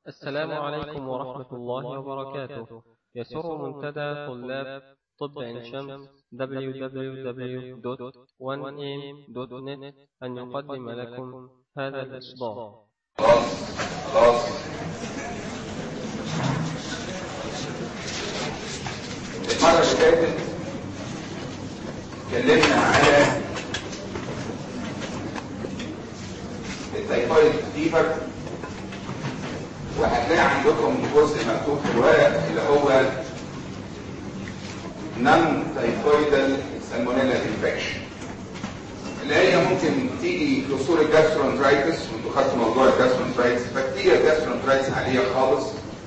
السلام عليكم ورحمة الله وبركاته يسر منتدى طلاب طب عين شمس www.1am.net أن يقدم لكم هذا الإصدار خلاص خلاص المرة اللي فاتت اتكلمنا على التايفويد فيفر وهتلاقي عندكم جزء مكتوب في الورق اللي هو نون تايفويدال سالمونيلا انفكشن اللي هي ممكن تيجي في صورة جاسترونترايتس وانتوا خدتوا موضوع الجاسترونترايتس بكتيريا جاسترونترايتس عادية خالص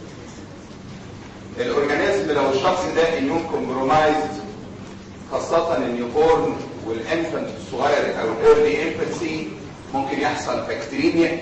الاورجانيزم لو الشخص ده اميون كومبرومايزد خاصة النيوبورن والانفنت الصغير او الايرلي انفنسي ممكن يحصل بكتيريميا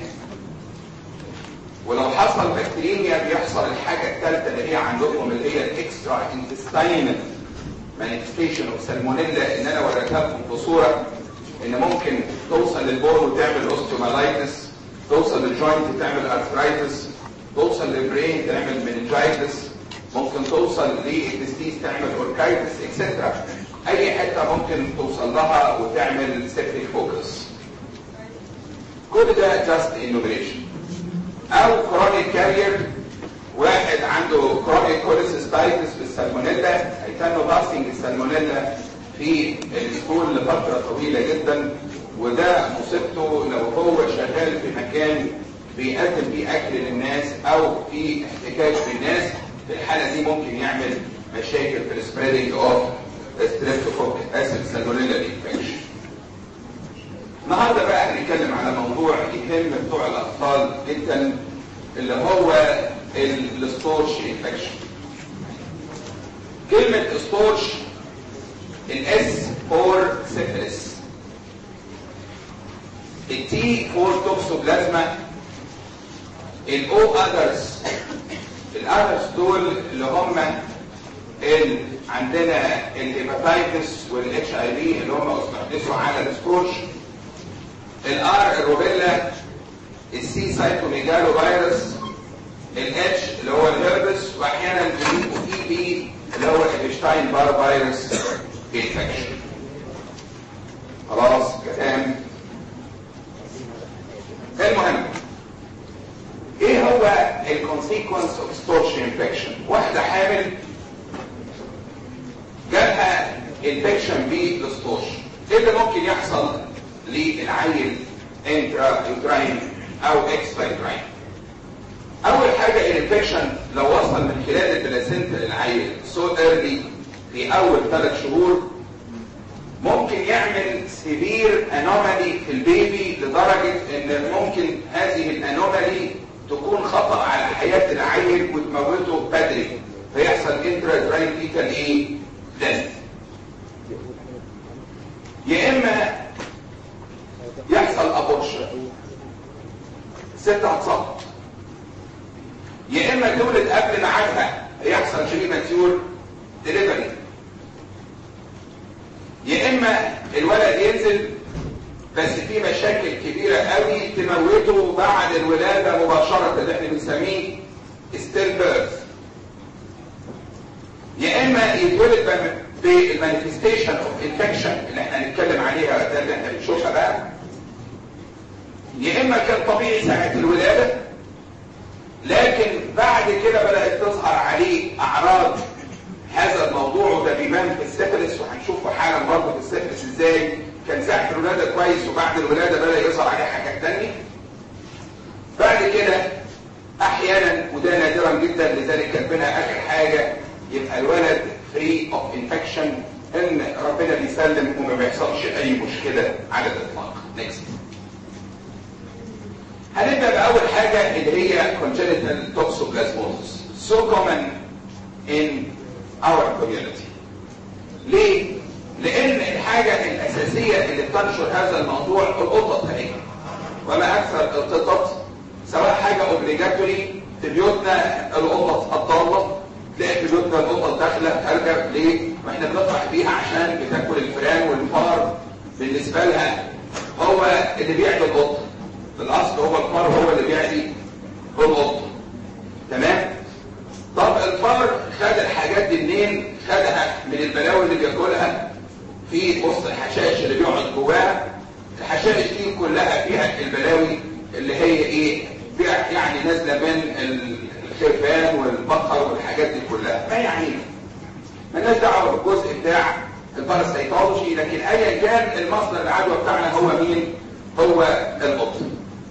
ولو حصل بكتيريميا بيحصل الحاجة الثالثة اللي هي عندكم اللي هي الاكسترا انتستينال مانيفستيشن اوف سالمونيلا ان انا وريتها لكم بصورة ان ممكن توصل للبون وتعمل اوستيومالايتس توصل للجوينت تعمل ارثرايتس توصل للبرين تعمل مننجايتس ممكن توصل للتستيس تعمل اوركايتس اكسترا اي حته ممكن توصل لها وتعمل سيبتيك فوكس كل ده جاست انوميريشن او كرونيك كارير واحد عنده كرونيك كوليسيستايتس بالسالمونيلا هيتنوا باستنج السالمونيلا في السكول لفتره طويله جدا وده مصيبته لو هو شغال في مكان بيقدم فيه اكل للناس او في احتكاك بالناس في الحاله دي ممكن يعمل مشاكل في السبريدنج اوف ستريبتوكوك اسيد سالمونيلا انفكشن النهارده بقى هنتكلم على موضوع يهم بتوع الاطفال جدا اللي هو الستورش انفكشن كلمه ستورش الاس فور سيفلس التي فور توكسوبلازما الاو اذرز الاذرز دول اللي هم ال عندنا الهيباتايتس والاتش اي في اللي هم استحدثوا على السكورش الار الروبيلا السي سايتوميجالو فيروس الاتش اللي هو الهربس واحيانا بيجيبوا اي بي اللي هو الابشتاين بار فيروس انفكشن خلاص كلام المهم ايه هو الكونسيكونس اوف ستورش انفكشن واحده حامل جالها انفكشن بالستورش ايه اللي ممكن يحصل للعيل انترا يوتراين او اكسترا يوتراين اول حاجه الانفكشن لو وصل من خلال البلاسينتا للعيل سو ايرلي في اول ثلاث شهور ممكن يعمل سيفير انومالي في البيبي لدرجه ان ممكن هذه الانومالي تكون خطا على حياه العيل وتموته بدري فيحصل انترا يوتراين فيتال ايه؟ ديث يا اما يحصل ابورشن ست هتصاب يا اما تولد قبل ميعادها يحصل بريماتيور ديليفري يا اما الولد ينزل بس في مشاكل كبيرة قوي تموته بعد الولادة مباشرة اللي احنا بنسميه ستيل بيرث يا اما يتولد بالمانيفستيشن اوف انفكشن اللي احنا هنتكلم عليها ده اللي احنا بنشوفها بقى يا اما كان طبيعي ساعة الولادة لكن بعد كده بدأت تظهر عليه اعراض هذا الموضوع وده بيبان في السيفلس وهنشوفه حالا برضه في السيفلس ازاي كان ساعة الولادة كويس وبعد الولادة بدأ يظهر عليه حاجات تانية بعد كده احيانا وده نادرا جدا لذلك كاتبينها اخر حاجة يبقى الولد فري اوف انفكشن ان ربنا بيسلم وما بيحصلش اي مشكلة على الاطلاق نيكست هنبدأ بأول حاجة اللي هي congenital toxoplasmosis so common in our community ليه؟ لأن الحاجة الأساسية اللي بتنشر هذا الموضوع القطط هي وما أكثر القطط سواء حاجة اوبليجاتوري في بيوتنا القطط الضالة تلاقي في بيوتنا القطط داخلة خارجة ليه؟ ما احنا بنطرح بيها عشان بتاكل الفئران والفار بالنسبة لها هو اللي بيعدي القطة في الأصل هو الفار هو اللي بيعدي القطة منين خدها من البلاوي اللي بياكلها في وسط الحشائش اللي بيقعد جواها الحشائش دي كلها فيها البلاوي اللي هي ايه فيها يعني نازله من الخرفان والبقر والحاجات دي كلها ما يعني مالناش دعوه بالجزء بتاع الباراسيتولوجي لكن ايا كان المصدر العدوى بتاعنا هو مين هو القطن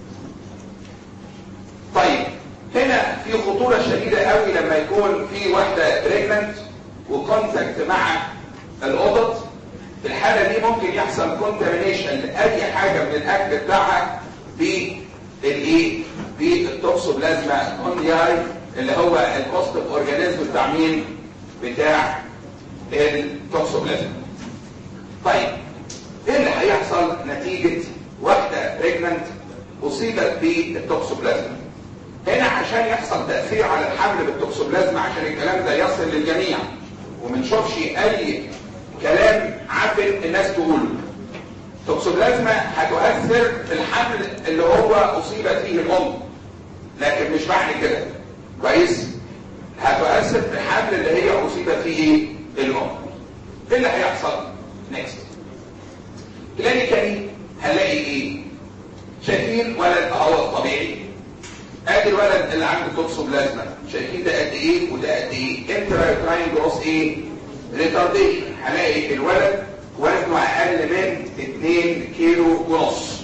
طيب هنا في خطورة شديدة قوي لما يكون في واحدة بريجننت وكونتاكت مع القطط في الحالة دي ممكن يحصل كونتامينيشن لأي حاجة من الأكل بتاعها بالايه بالتوكسوبلازما كوندياي اللي هو البوستيف اورجانيزم بتاع مين بتاع التوكسوبلازما طيب ايه اللي هيحصل نتيجة واحدة بريجننت اصيبت بالتوكسوبلازما هنا عشان يحصل تأثير على الحمل بالتوكسوبلازما عشان الكلام ده يصل للجميع ومنشوفش اي كلام عفن الناس تقوله التوكسوبلازما هتؤثر في الحمل اللي هو اصيبت فيه الام لكن مش معنى كده كويس هتؤثر في الحمل اللي هي اصيبت فيه الام ايه اللي هيحصل نيكست كلينيكالي هنلاقي ايه شايفين ولد اهو الطبيعي ادي الولد اللي عنده توكسوبلازما شايفين ده قد ايه وده قد ايه انترايتراين جروس ايه ريتارديشن هلاقي الولد وزنه اقل من 2 كيلو ونص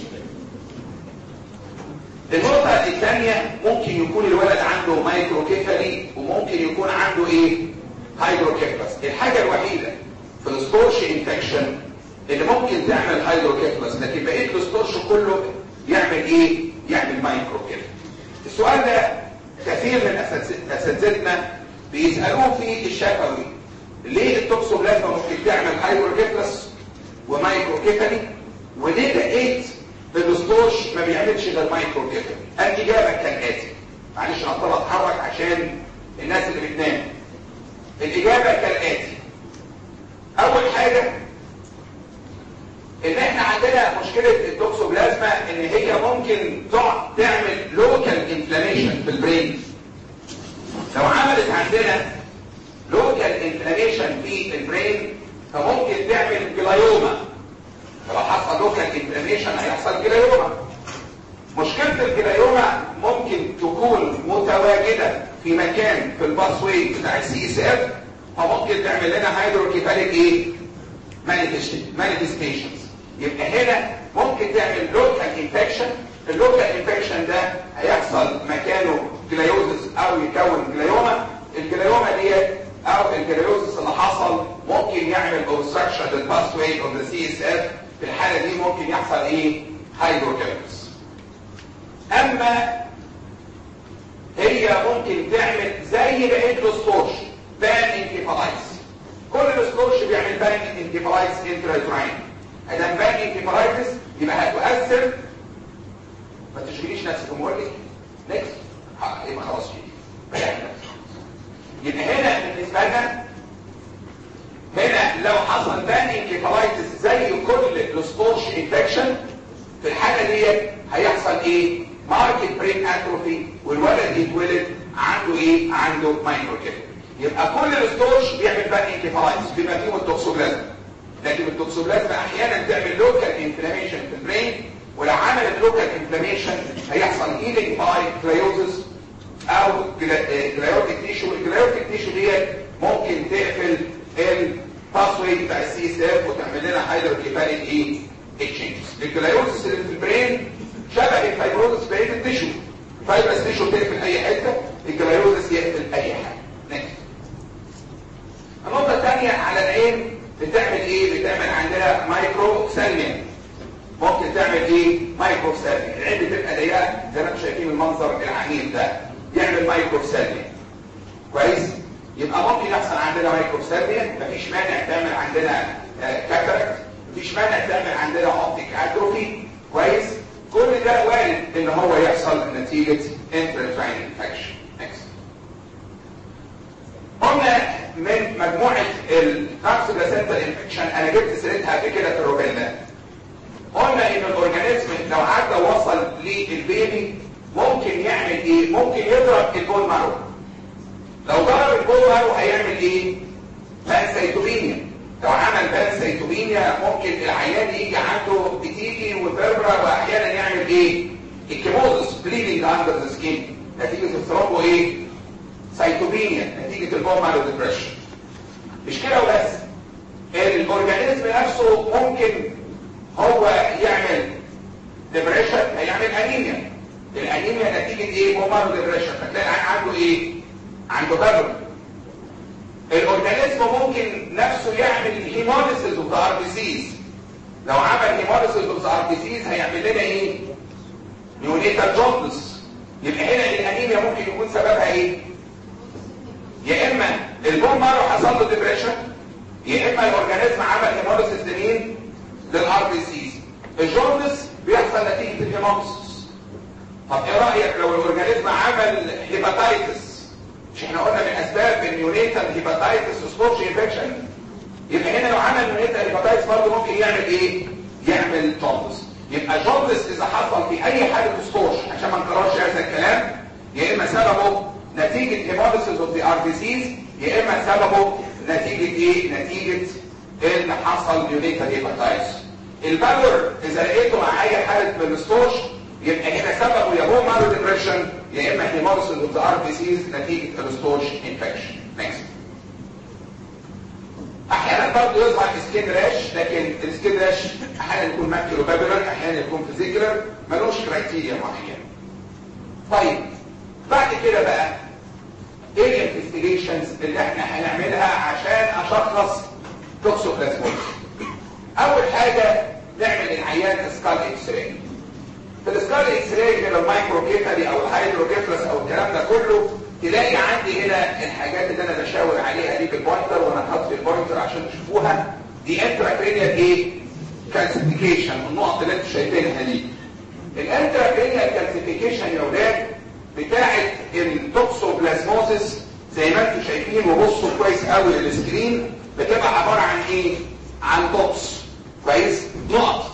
النقطة الثانية ممكن يكون الولد عنده مايكروكيفالي وممكن يكون عنده ايه هيدروكيفالس الحاجة الوحيدة في الستورش انفكشن اللي ممكن تعمل هيدروكيفالس لكن بقية الستورش كله يعمل ايه يعمل مايكروكيفالس السؤال ده كثير من اساتذتنا بيسألوه في الشفوي ليه التوكسوبلازما ممكن تعمل هايدروكيفلس ومايكروكيفالي وليه لقيت الستورش ما بيعملش غير مايكروكيفالي الاجابه كالاتي معلش انا هضطر اتحرك عشان الناس اللي بتنام الاجابه كالاتي اول حاجه ان احنا عندنا مشكله التوكسوبلازما ان هي ممكن تعمل لوكال انفلاميشن في البرين لو عملت عندنا لوكال انفلاميشن في البرين فممكن تعمل جلايوما فلو حصل لوكال انفلاميشن هيحصل جلايوما مشكلة الجلايوما ممكن تكون متواجدة في مكان في الباسوي بتاع السي اس اف فممكن تعمل لنا هيدروكيفاليك ايه مانيفستيشنز يبقى هنا ممكن تعمل لوكال انفكشن اللوكال انفكشن ده هيحصل مكانه جلايوزس او يكون جلايوما الجلايوما ديت او الجلايوزس اللي حصل ممكن يعمل obstruction للباسوي اوف ذا سي اس اف في الحاله دي ممكن يحصل ايه هايدروكيفالس اما هي ممكن تعمل زي بقيه الستورش بان انكيفالايتس كل الستورش بيعمل بان انكيفالايتس انترايتراين ادام بان انكيفالايتس يبقى هتؤثر ما تشغليش نفسك ومقول نكست يبقى خلاص كده يبقى هنا بالنسبه لنا هنا لو حصل بان انكيفالايتس زي كل الستورش انفكشن في الحاله ديت هيحصل ايه ماركت برين اتروفي والولد يتولد عنده ايه عنده مايكروكيفالي يبقى كل الستورش بيعمل بان انكيفالايتس بما فيهم التوكسوبلازما لكن التوكسوبلازما احيانا تعمل لوكال انفلاميشن في البرين ولو عملت لوكال انفلاميشن هيحصل هيلينج باي كلايوزس او جلايوتيك تيشو الجلايوتيك تيشو ديت ممكن تقفل الباسوي بتاع السي اس اف وتعمل لنا هيدروكيفاليك ايه اكشنجز الجلايوزس اللي في البرين شبه الفايبروزس بقيه التيشو الفايبرس تيشو تقفل اي حته الجلايوزس يقفل اي حاجه نكست النقطه الثانيه على العين بتعمل ايه بتعمل عندنا مايكرو سالميا ممكن تعمل ايه مايكرو سالميا العين بتبقى ضيقه زي ما انتم شايفين المنظر العنيف ده يعمل مايكرو سالميا كويس يبقى ممكن يحصل عندنا مايكرو سالميا مفيش مانع تعمل عندنا كاتاراكت مفيش مانع تعمل عندنا اوبتيك اتروفي كويس كل ده وارد ان هو يحصل نتيجه انترتراين انفكشن نكست قلنا من مجموعه الكارسوبلاسنتال انفكشن انا جبت سيرتها قبل كده في الروبيلا قلنا ان الاورجانيزم لو عدى وصل للبيبي ممكن يعمل ايه ممكن يضرب البول مارو لو ضرب البول مارو هيعمل ايه بانسيتوبينيا لو عمل بانسيتوبينيا ممكن العيان يجي عنده بتيجي وفيربرا واحيانا يعمل ايه الكيموزس بليدنج اندر ذا سكين نتيجه الثرومبو ايه سيتوبينيا نتيجه البومال ديبريشن مش كده وبس الاورجانيزم نفسه ممكن هو يعمل ديبريشن هيعمل انيميا الانيميا نتيجه ايه بومال ديبريشن فتلاقي العيان عنده ايه عنده فيربرا الاورجانيزم ممكن نفسه يعمل هيموليسيس اوف ذا ار بي سيز لو عمل هيموليسيس اوف ذا ار بي سيز هيعمل لنا ايه نيونيتال جوندس يبقى هنا الانيميا ممكن يكون سببها ايه يا اما البون مارو حصل له ديبريشن يا اما الاورجانيزم عمل هيموليسيس لمين للار بي سيز الجوندس بيحصل نتيجه الهيموليسيس طب ايه رايك لو الاورجانيزم عمل هيباتايتس مش احنا قلنا من اسباب النيونيتال هيباتايتس سبورش انفكشن يبقى هنا لو عمل نيونيتال هيباتايتس برضه ممكن يعمل ايه يعمل جوندس يبقى جوندس اذا حصل في اي حاله سبورش عشان ما نكررش هذا الكلام يا اما سببه نتيجه هيموليسيس اوف ذا ار بي سيز يا اما سببه نتيجه ايه نتيجه ان حصل نيونيتال هيباتايتس البالور اذا لقيته مع اي حاله من السبورش يبقى هنا سببه يا هو مالو ديبريشن يا اما هيموليسيس اوف ذا ار بي سيز نتيجه الستورش انفكشن نكست احيانا برضه يظهر سكين راش لكن السكين راش احيانا يكون ماكيولو بابلر احيانا يكون فيزيكولر ملوش كرايتيريا معينه طيب بعد كده بقى ايه الانفستيجيشنز اللي احنا هنعملها عشان اشخص توكسوبلازموز اول حاجه نعمل العيان سكال اكس راي في السكال اكس راي من المايكروكيفالي او الهيدروكيفلس او الكلام ده كله تلاقي عندي هنا الحاجات اللي انا بشاور عليها دي بالبوينتر وانا حاطط البوينتر عشان تشوفوها دي انتراكرينيال ايه كالسيفيكيشن النقط اللي انتوا شايفينها دي الانتراكرينيال كالسيفيكيشن يا اولاد بتاعه التوكسوبلازموزيس زي ما انتوا شايفين وبصوا كويس قوي للسكرين بتبقى عباره عن ايه عن توكس كويس نقط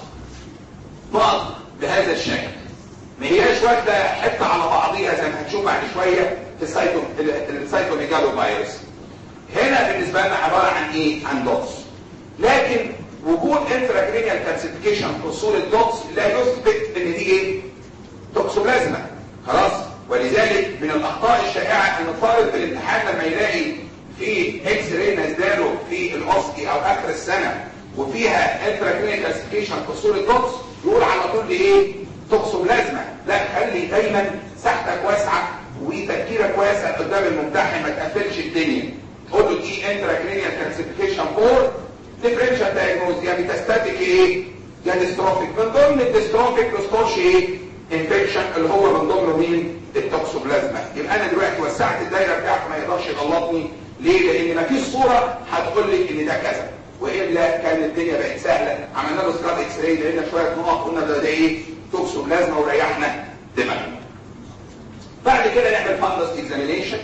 نقط بهذا الشكل ما هياش واخده حته على بعضيها زي ما هنشوف بعد شويه في السايتو السايتوميجالو فيروس هنا بالنسبه لنا عباره عن ايه عن دوتس لكن وجود انتراكرينيال كالسيفيكيشن في صوره دوتس لا يثبت ان دي ايه توكسوبلازما خلاص ولذلك من الاخطاء الشائعه ان الطالب في الامتحان لما يلاقي في اكس راي نازله في الاوسكي او اخر السنه وفيها انتراكرينيال كالسيفيكيشن في صوره دوتس يقول على طول دي ايه توكسوبلازما لا خلي دايما ساحتك واسعه وتفكيرك واسع قدام الممتحن ما تقفلش الدنيا قول له دي انتراكرينيال كالسيفيكيشن فور ديفرنشال دايجنوز يا ميتاستاتيك ايه يا ديستروفيك من ضمن الديستروفيك نستورش ايه انفكشن اللي هو من ضمنه مين التوكسوبلازما يبقى انا دلوقتي وسعت الدايره بتاعته ما يقدرش يغلطني ليه لان ما فيش صوره هتقول لي ان ده كذا والا كان الدنيا بقت سهله عملنا له سكات اكس راي لقينا شويه نقط قلنا ده, ده ايه توكسوبلازما وريحنا دماغنا بعد كده نعمل فاندس اكزامينيشن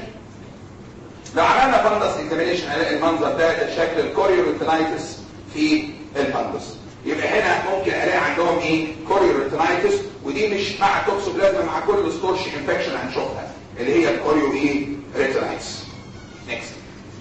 لو عملنا فاندس اكزامينيشن هنلاقي المنظر ده ده شكل الكوريوريتينايتس في الفاندس يبقى هنا ممكن الاقي عندهم ايه كوريوريتينايتس ودي مش مع التوكسوبلازما مع كل ستورش انفكشن هنشوفها اللي هي الكوريو ايه ريتينايتس نيكست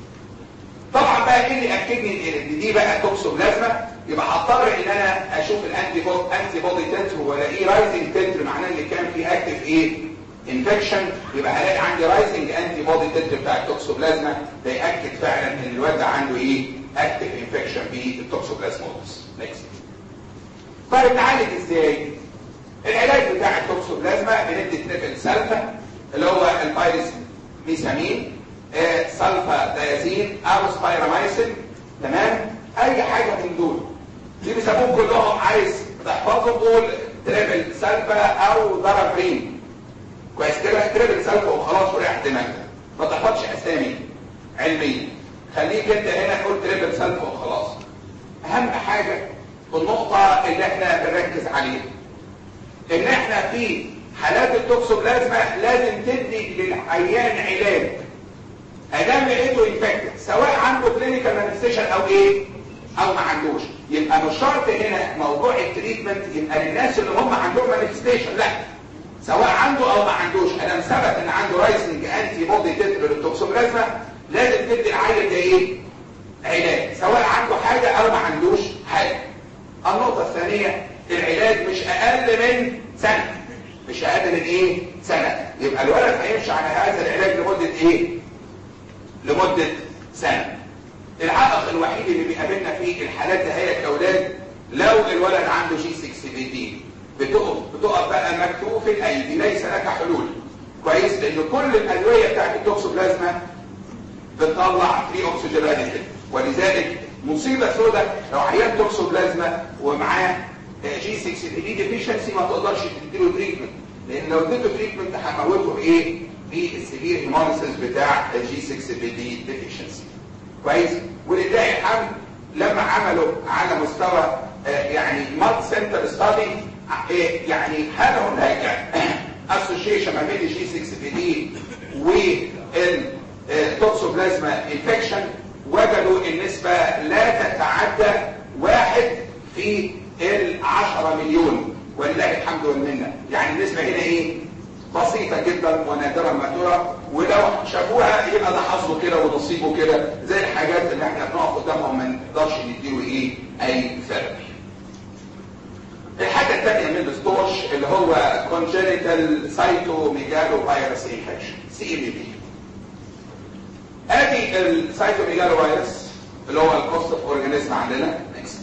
طبعا بقى ايه اللي اكدني ان دي بقى توكسوبلازما يبقى هضطر ان انا اشوف الانتي بودي انتي بودي تنتر والاقيه رايزنج تنتر معناه ان كان في اكتف ايه انفكشن يبقى هلاقي عندي رايزنج انتي بودي تنتر بتاع التوكسوبلازما ده ياكد فعلا ان الواد ده عنده ايه اكتف انفكشن بالتوكسوبلازموزس نيكست طيب نعالج ازاي العلاج بتاع التوكسوبلازما بندي تريبل سلفا اللي هو الفيروس ميسامين آه سلفا دايازين او سبايرامايسين تمام اي حاجه من دول دي بيسموهم كلهم عايز تحفظهم قول تريبل سلفا او دارابرين كويس كده تريبل سلفا وخلاص وريح دماغك ما تحفظش اسامي علميه خليك انت هنا قول تريبل سلفا وخلاص اهم حاجه النقطه اللي احنا بنركز عليها ان احنا في حالات التوكسوبلازما لازم تدي للعيان علاج ادام لقيته انفكتد سواء عنده كلينيكال مانيفستيشن او ايه او ما عندوش يبقى مش شرط هنا موضوع التريتمنت يبقى للناس اللي هم عندهم مانيفستيشن لا سواء عنده او ما عندوش ادام ثبت ان عنده رايزنج انتي بودي تتر للتوكسوبلازما لازم تدي العيل ده ايه علاج سواء عنده حاجة او ما عندوش حاجة النقطة الثانية العلاج مش اقل من سنة مش اقل من ايه سنة يبقى الولد هيمشي على هذا العلاج لمدة ايه لمدة سنة العائق الوحيد اللي بيقابلنا في الحالات دهيت كاولاد لو الولد عنده جي 6 بي دي بتقف بتقف بقى مكتوف الايدي ليس لك حلول كويس لان كل الادويه بتاعت التوكسوبلازما بتطلع فري اوكسجين ولذلك مصيبه سوداء لو عيان توكسوبلازما ومعاه جي 6 بي ديفيشنسي ما تقدرش تديله تريتمنت لان لو اديته تريتمنت هتموته ايه بالسيفير هيموليسيس بتاع الجي 6 بي دي ديفيشنسي كويس ولله الحمد لما عملوا على مستوى يعني مالت سنتر ستادي يعني هل هناك اسوشيشن ما بين الجي 6 بي دي والتوكسوبلازما انفكشن وجدوا النسبة لا تتعدى واحد في ال 10 مليون ولله الحمد والمنة يعني النسبة هنا ايه بسيطة جدا ونادرا ما ترى ولو شافوها يبقى ده حظه كده ونصيبه كده زي الحاجات اللي احنا بنقف قدامها وما نقدرش نديله ايه اي ثيرابي الحاجة الثانية من الستورش اللي هو congenital cytomegalovirus infection سي ام بي ادي السايتوميجالوفيروس اللي هو الكوست اوف اورجانيزم عندنا نكست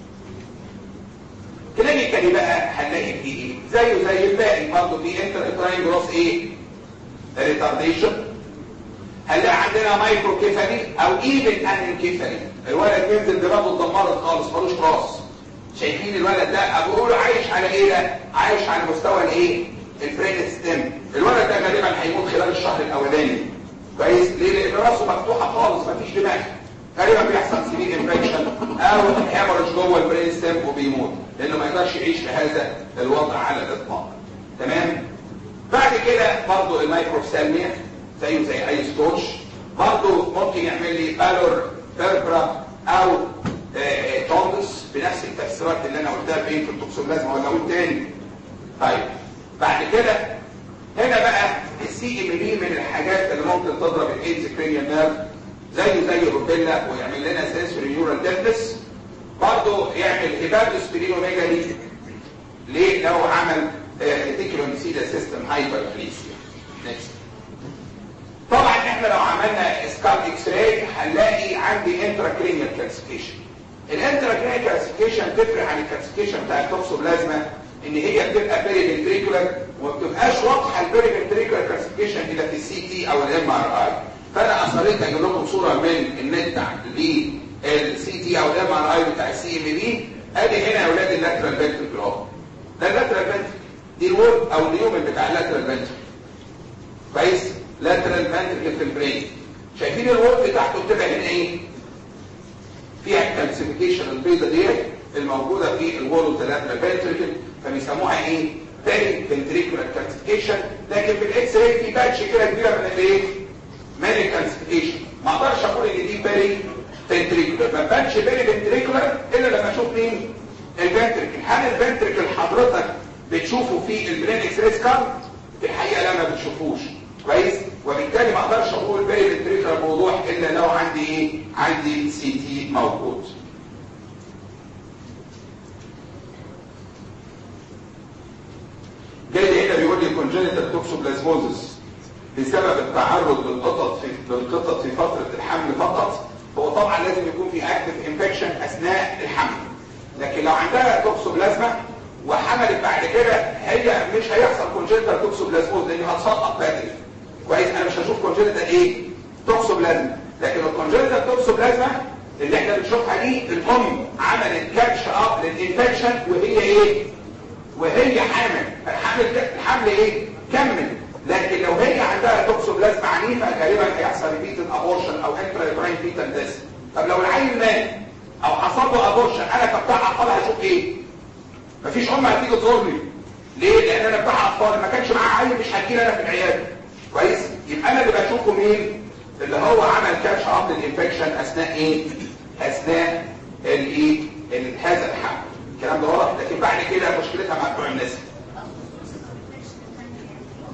كلينيكالي بقى هنلاقي فيه ايه زيه زي الباقي برضه في انتر اتراين جروس ايه ريتارديشن هنلاقي عندنا مايكرو كيفالي او ايفن انكيفالي الولد ينزل دماغه اتدمرت خالص ملوش راس شايفين الولد ده بقول عايش على ايه ده عايش على مستوى الايه البرين ستيم الولد ده غالبا هيموت خلال الشهر الاولاني كويس ليه لان راسه مفتوحه خالص مفيش دماغ غالبا بيحصل سيفير انفكشن او هيمورج جوه البرين ستيم وبيموت لانه ما يقدرش يعيش في هذا الوضع على الاطلاق تمام بعد كده برضه المايكروفسالميا زيه زي اي ستوتش برضه ممكن يعمل لي بالور فيربرا او توندس بنفس التفسيرات اللي انا قلتها فين في التوكسوبلازما ولا اقول تاني طيب بعد كده هنا بقى السي ام بي من الحاجات اللي ممكن تضرب الايدز كرينيال نيرف زيه زي الروبيلا ويعمل لنا سنسوري نيورال ديفنس برضه يعمل هيباتوسبلينوميجالي ليه لو عمل ريتيكولوميسيدا سيستم هايبرفليسيا نكست طبعا احنا لو عملنا سكال اكس راي هنلاقي عندي انتراكرينيال كالسيفيكيشن الانتراكرينيال كالسيفيكيشن تفرق عن الكالسيفيكيشن بتاع التوكسوبلازما ان هي بتبقى بيري فنتريكولار وما بتبقاش واضحه البيري فنتريكولار كالسيفيكيشن الا في السي تي او الام ار اي فانا اصريت اجيب لكم صوره من النت للسي تي او الام ار اي بتاع السي ام بي ادي هنا يا اولاد اللاترال فنتريكل اهو ده اللاترال فنتريكل دي الورد او اليومن بتاع اللاترال فنتريكل كويس لاترال فنتريكل في البرين شايفين الورد بتاعته بتبقى هنا ايه فيها الكالسيفيكيشن البيضه ديت الموجوده في الورد اللاترال فنتريكل فبيسموها ايه بيري فنتريكولار كالسيفيكيشن لكن في الاكس راي في باتش كده كبيره من الايه من الكالسيفيكيشن ما اقدرش اقول ان دي بيري فنتريكولار ما بانش بيري فنتريكولار الا لما اشوف مين الفنتريكل هل الفنتريكل حضرتك بتشوفه في البرين اكس راي سكان في الحقيقه لا ما بتشوفوش كويس وبالتالي ما اقدرش اقول بيري فنتريكولار بوضوح الا لو عندي ايه عندي سي تي موجود جاي هنا بيقول لي كونجنتال توكسوبلازموزس بسبب التعرض للقطط في للقطط في فتره الحمل فقط هو طبعا لازم يكون في اكتف انفكشن اثناء الحمل لكن لو عندها توكسوبلازما وحملت بعد كده هي مش هيحصل كونجنتال توكسوبلازموز لان هتسقط بدري كويس انا مش هشوف كونجنتال ايه توكسوبلازما لكن الكونجنتال توكسوبلازما اللي احنا بنشوفها دي الام عملت كاتش اب للانفكشن وهي ايه وهي حامل الحمل الحمل ايه كمل لكن لو هي عندها توكسوبلازما عنيفه غالبا هيحصل ريبيتد ابورشن او انترا فيتال ديس طب لو العيل مات او حصل له ابورشن انا كبتاع اطفال هشوف ايه مفيش ام هتيجي تزورني ليه لان انا بتاع اطفال ما كانش معايا عيل مش هتجيلي انا في العياده كويس يبقى انا اللي بشوفه مين اللي هو عمل كاتش اب للانفكشن اثناء ايه اثناء الايه هذا الحمل الكلام ده واضح لكن بعد كده مشكلتها مع بتوع الناس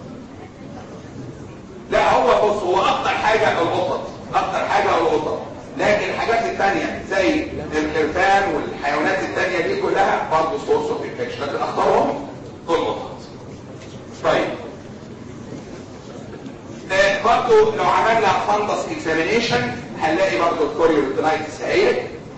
لا هو بص هو اكتر حاجه القطط اكتر حاجه القطط لكن الحاجات الثانيه زي الخرفان والحيوانات الثانيه دي كلها برضه سورس اوف انفكشن لكن اختارهم القطط طيب آه برضه لو عملنا فانتس اكزامينيشن هنلاقي برضه الكوريورتينايتس اهي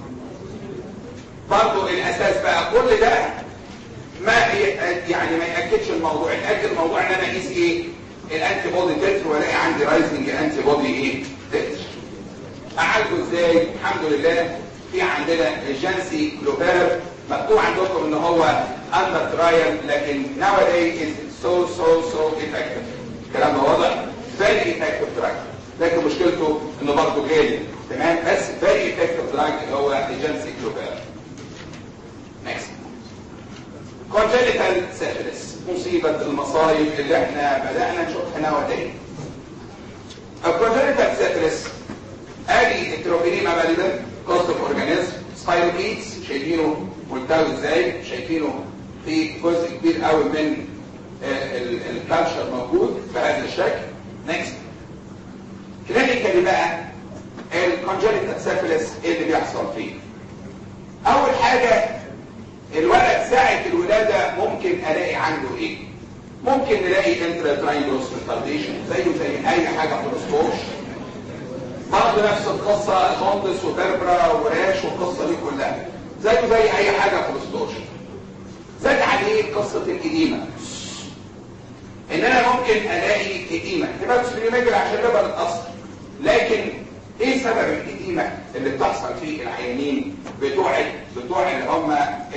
برضه الاساس بقى كل ده ما يعني ما ياكدش الموضوع ياكد الموضوع ان انا اقيس ايه الانتي بودي تتر والاقي عندي رايزنج انتي بودي ايه تتر اعالجه ازاي الحمد لله في عندنا جانسي جلوبال مكتوب عندكم ان هو اندر ترايل لكن nowadays is so so so effective الكلام ده واضح very effective drug لكن مشكلته انه برضه غالي تمام بس very effective drug اللي هو الجانسي جلوبال next congenital syphilis مصيبة المصايب اللي احنا بدأنا نشوفها nowadays الكونجنتال syphilis ادي التروبينيما باليدن كوست اوف اورجانيزم سبايروكيتس شايفينه ملتوي ازاي شايفينه في جزء كبير قوي من الكالشر موجود بهذا الشكل نيكست كلينيكالي بقى الكونجنتال سيفيلس ايه اللي بيحصل فيه اول حاجه الولد ساعه الولاده ممكن الاقي عنده ايه ممكن نلاقي انتراتراينجلوس ريتارديشن زيه زي اي حاجه في الاسطوش برضه نفس القصة جوندس وبربرا وراش والقصة دي كلها زيه زي اي حاجة في الاسطوش زاد عليه قصة الإديمة ان انا ممكن الاقي إديمة هيبقى سبريميجر عشان لبن الأصل لكن ايه سبب الإديمة اللي بتحصل في العيانين بتوع بتوع اللي هم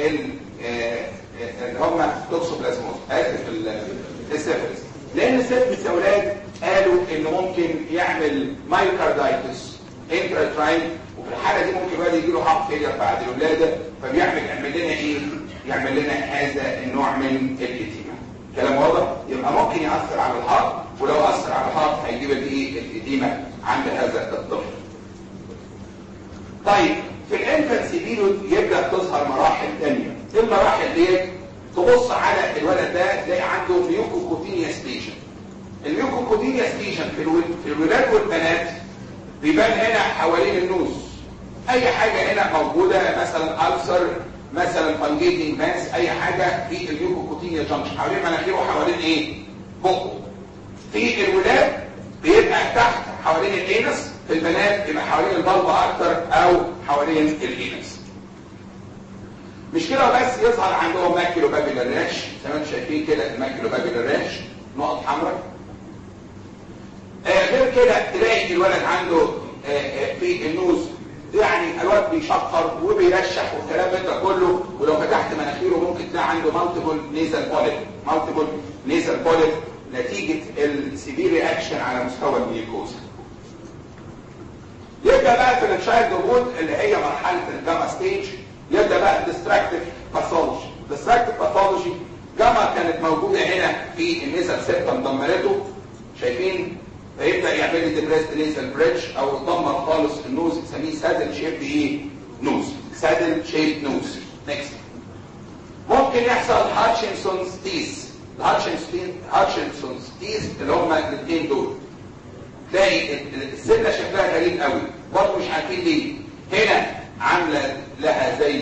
اللي هم توكسوبلازموس اسف السيفلس لان السيفلس يا اولاد قالوا انه ممكن يعمل مايوكاردايتس انتراتراين وفي الحاله دي ممكن الواد يجي له هارت فيلير بعد الولاده فبيعمل يعمل لنا ايه؟ يعمل لنا هذا النوع من الاديمه. كلام واضح؟ يبقى ممكن ياثر على الهارت ولو اثر على الهارت هيجيب الايه؟ الاديمه عند هذا الطفل. طيب في الانفانسي بيريود يبدا تظهر مراحل ثانيه. ايه المراحل ديت؟ تبص على الولد ده تلاقي عنده ميوكوكوتينيا ستيشن. الميوكوكوتينيا ستيشن في في الولاد والبنات بيبان هنا حوالين النوز اي حاجة هنا موجودة مثلا ألسر مثلا فانجيتنج ماس اي حاجة في الميوكوكوتينيا جنكشن حوالين مناخيره وحوالين ايه بقه في الولاد بيبقى تحت حوالين الانس في البنات بيبقى حوالين البلبة اكتر او حوالين الانس مش كده بس يظهر عندهم ماكيلو بابيلر ريش زي ما انتم شايفين كده الماكيلو بابيلر ريش نقط حمراء آه غير كده تلاقي الولد عنده آه آه في النوز يعني الولد بيشقر وبيرشح والكلام ده كله ولو فتحت مناخيره ممكن تلاقي عنده مالتيبل نيزل بوليب مالتيبل نيزل بوليب نتيجة السيفير رياكشن على مستوى الميوكوزا يبدأ بقى في التشايلد هود اللي هي مرحلة الجاما ستيج يبدأ بقى الديستراكتيف باثولوجي الديستراكتيف باثولوجي جاما كانت موجودة هنا في النيزل سيبتم دمرته شايفين فيبدا يعمل لي ديبريست نيزل بريدج او يدمر خالص النوز نسميه سادل شيب ايه نوز سادل شيب نوز نيكست ممكن يحصل هاتشنسونز تيس هاتشنسونز تيس اللي هم الاثنين دول تلاقي السنه شكلها غريب قوي برضه مش عارفين ليه هنا عامله لها زي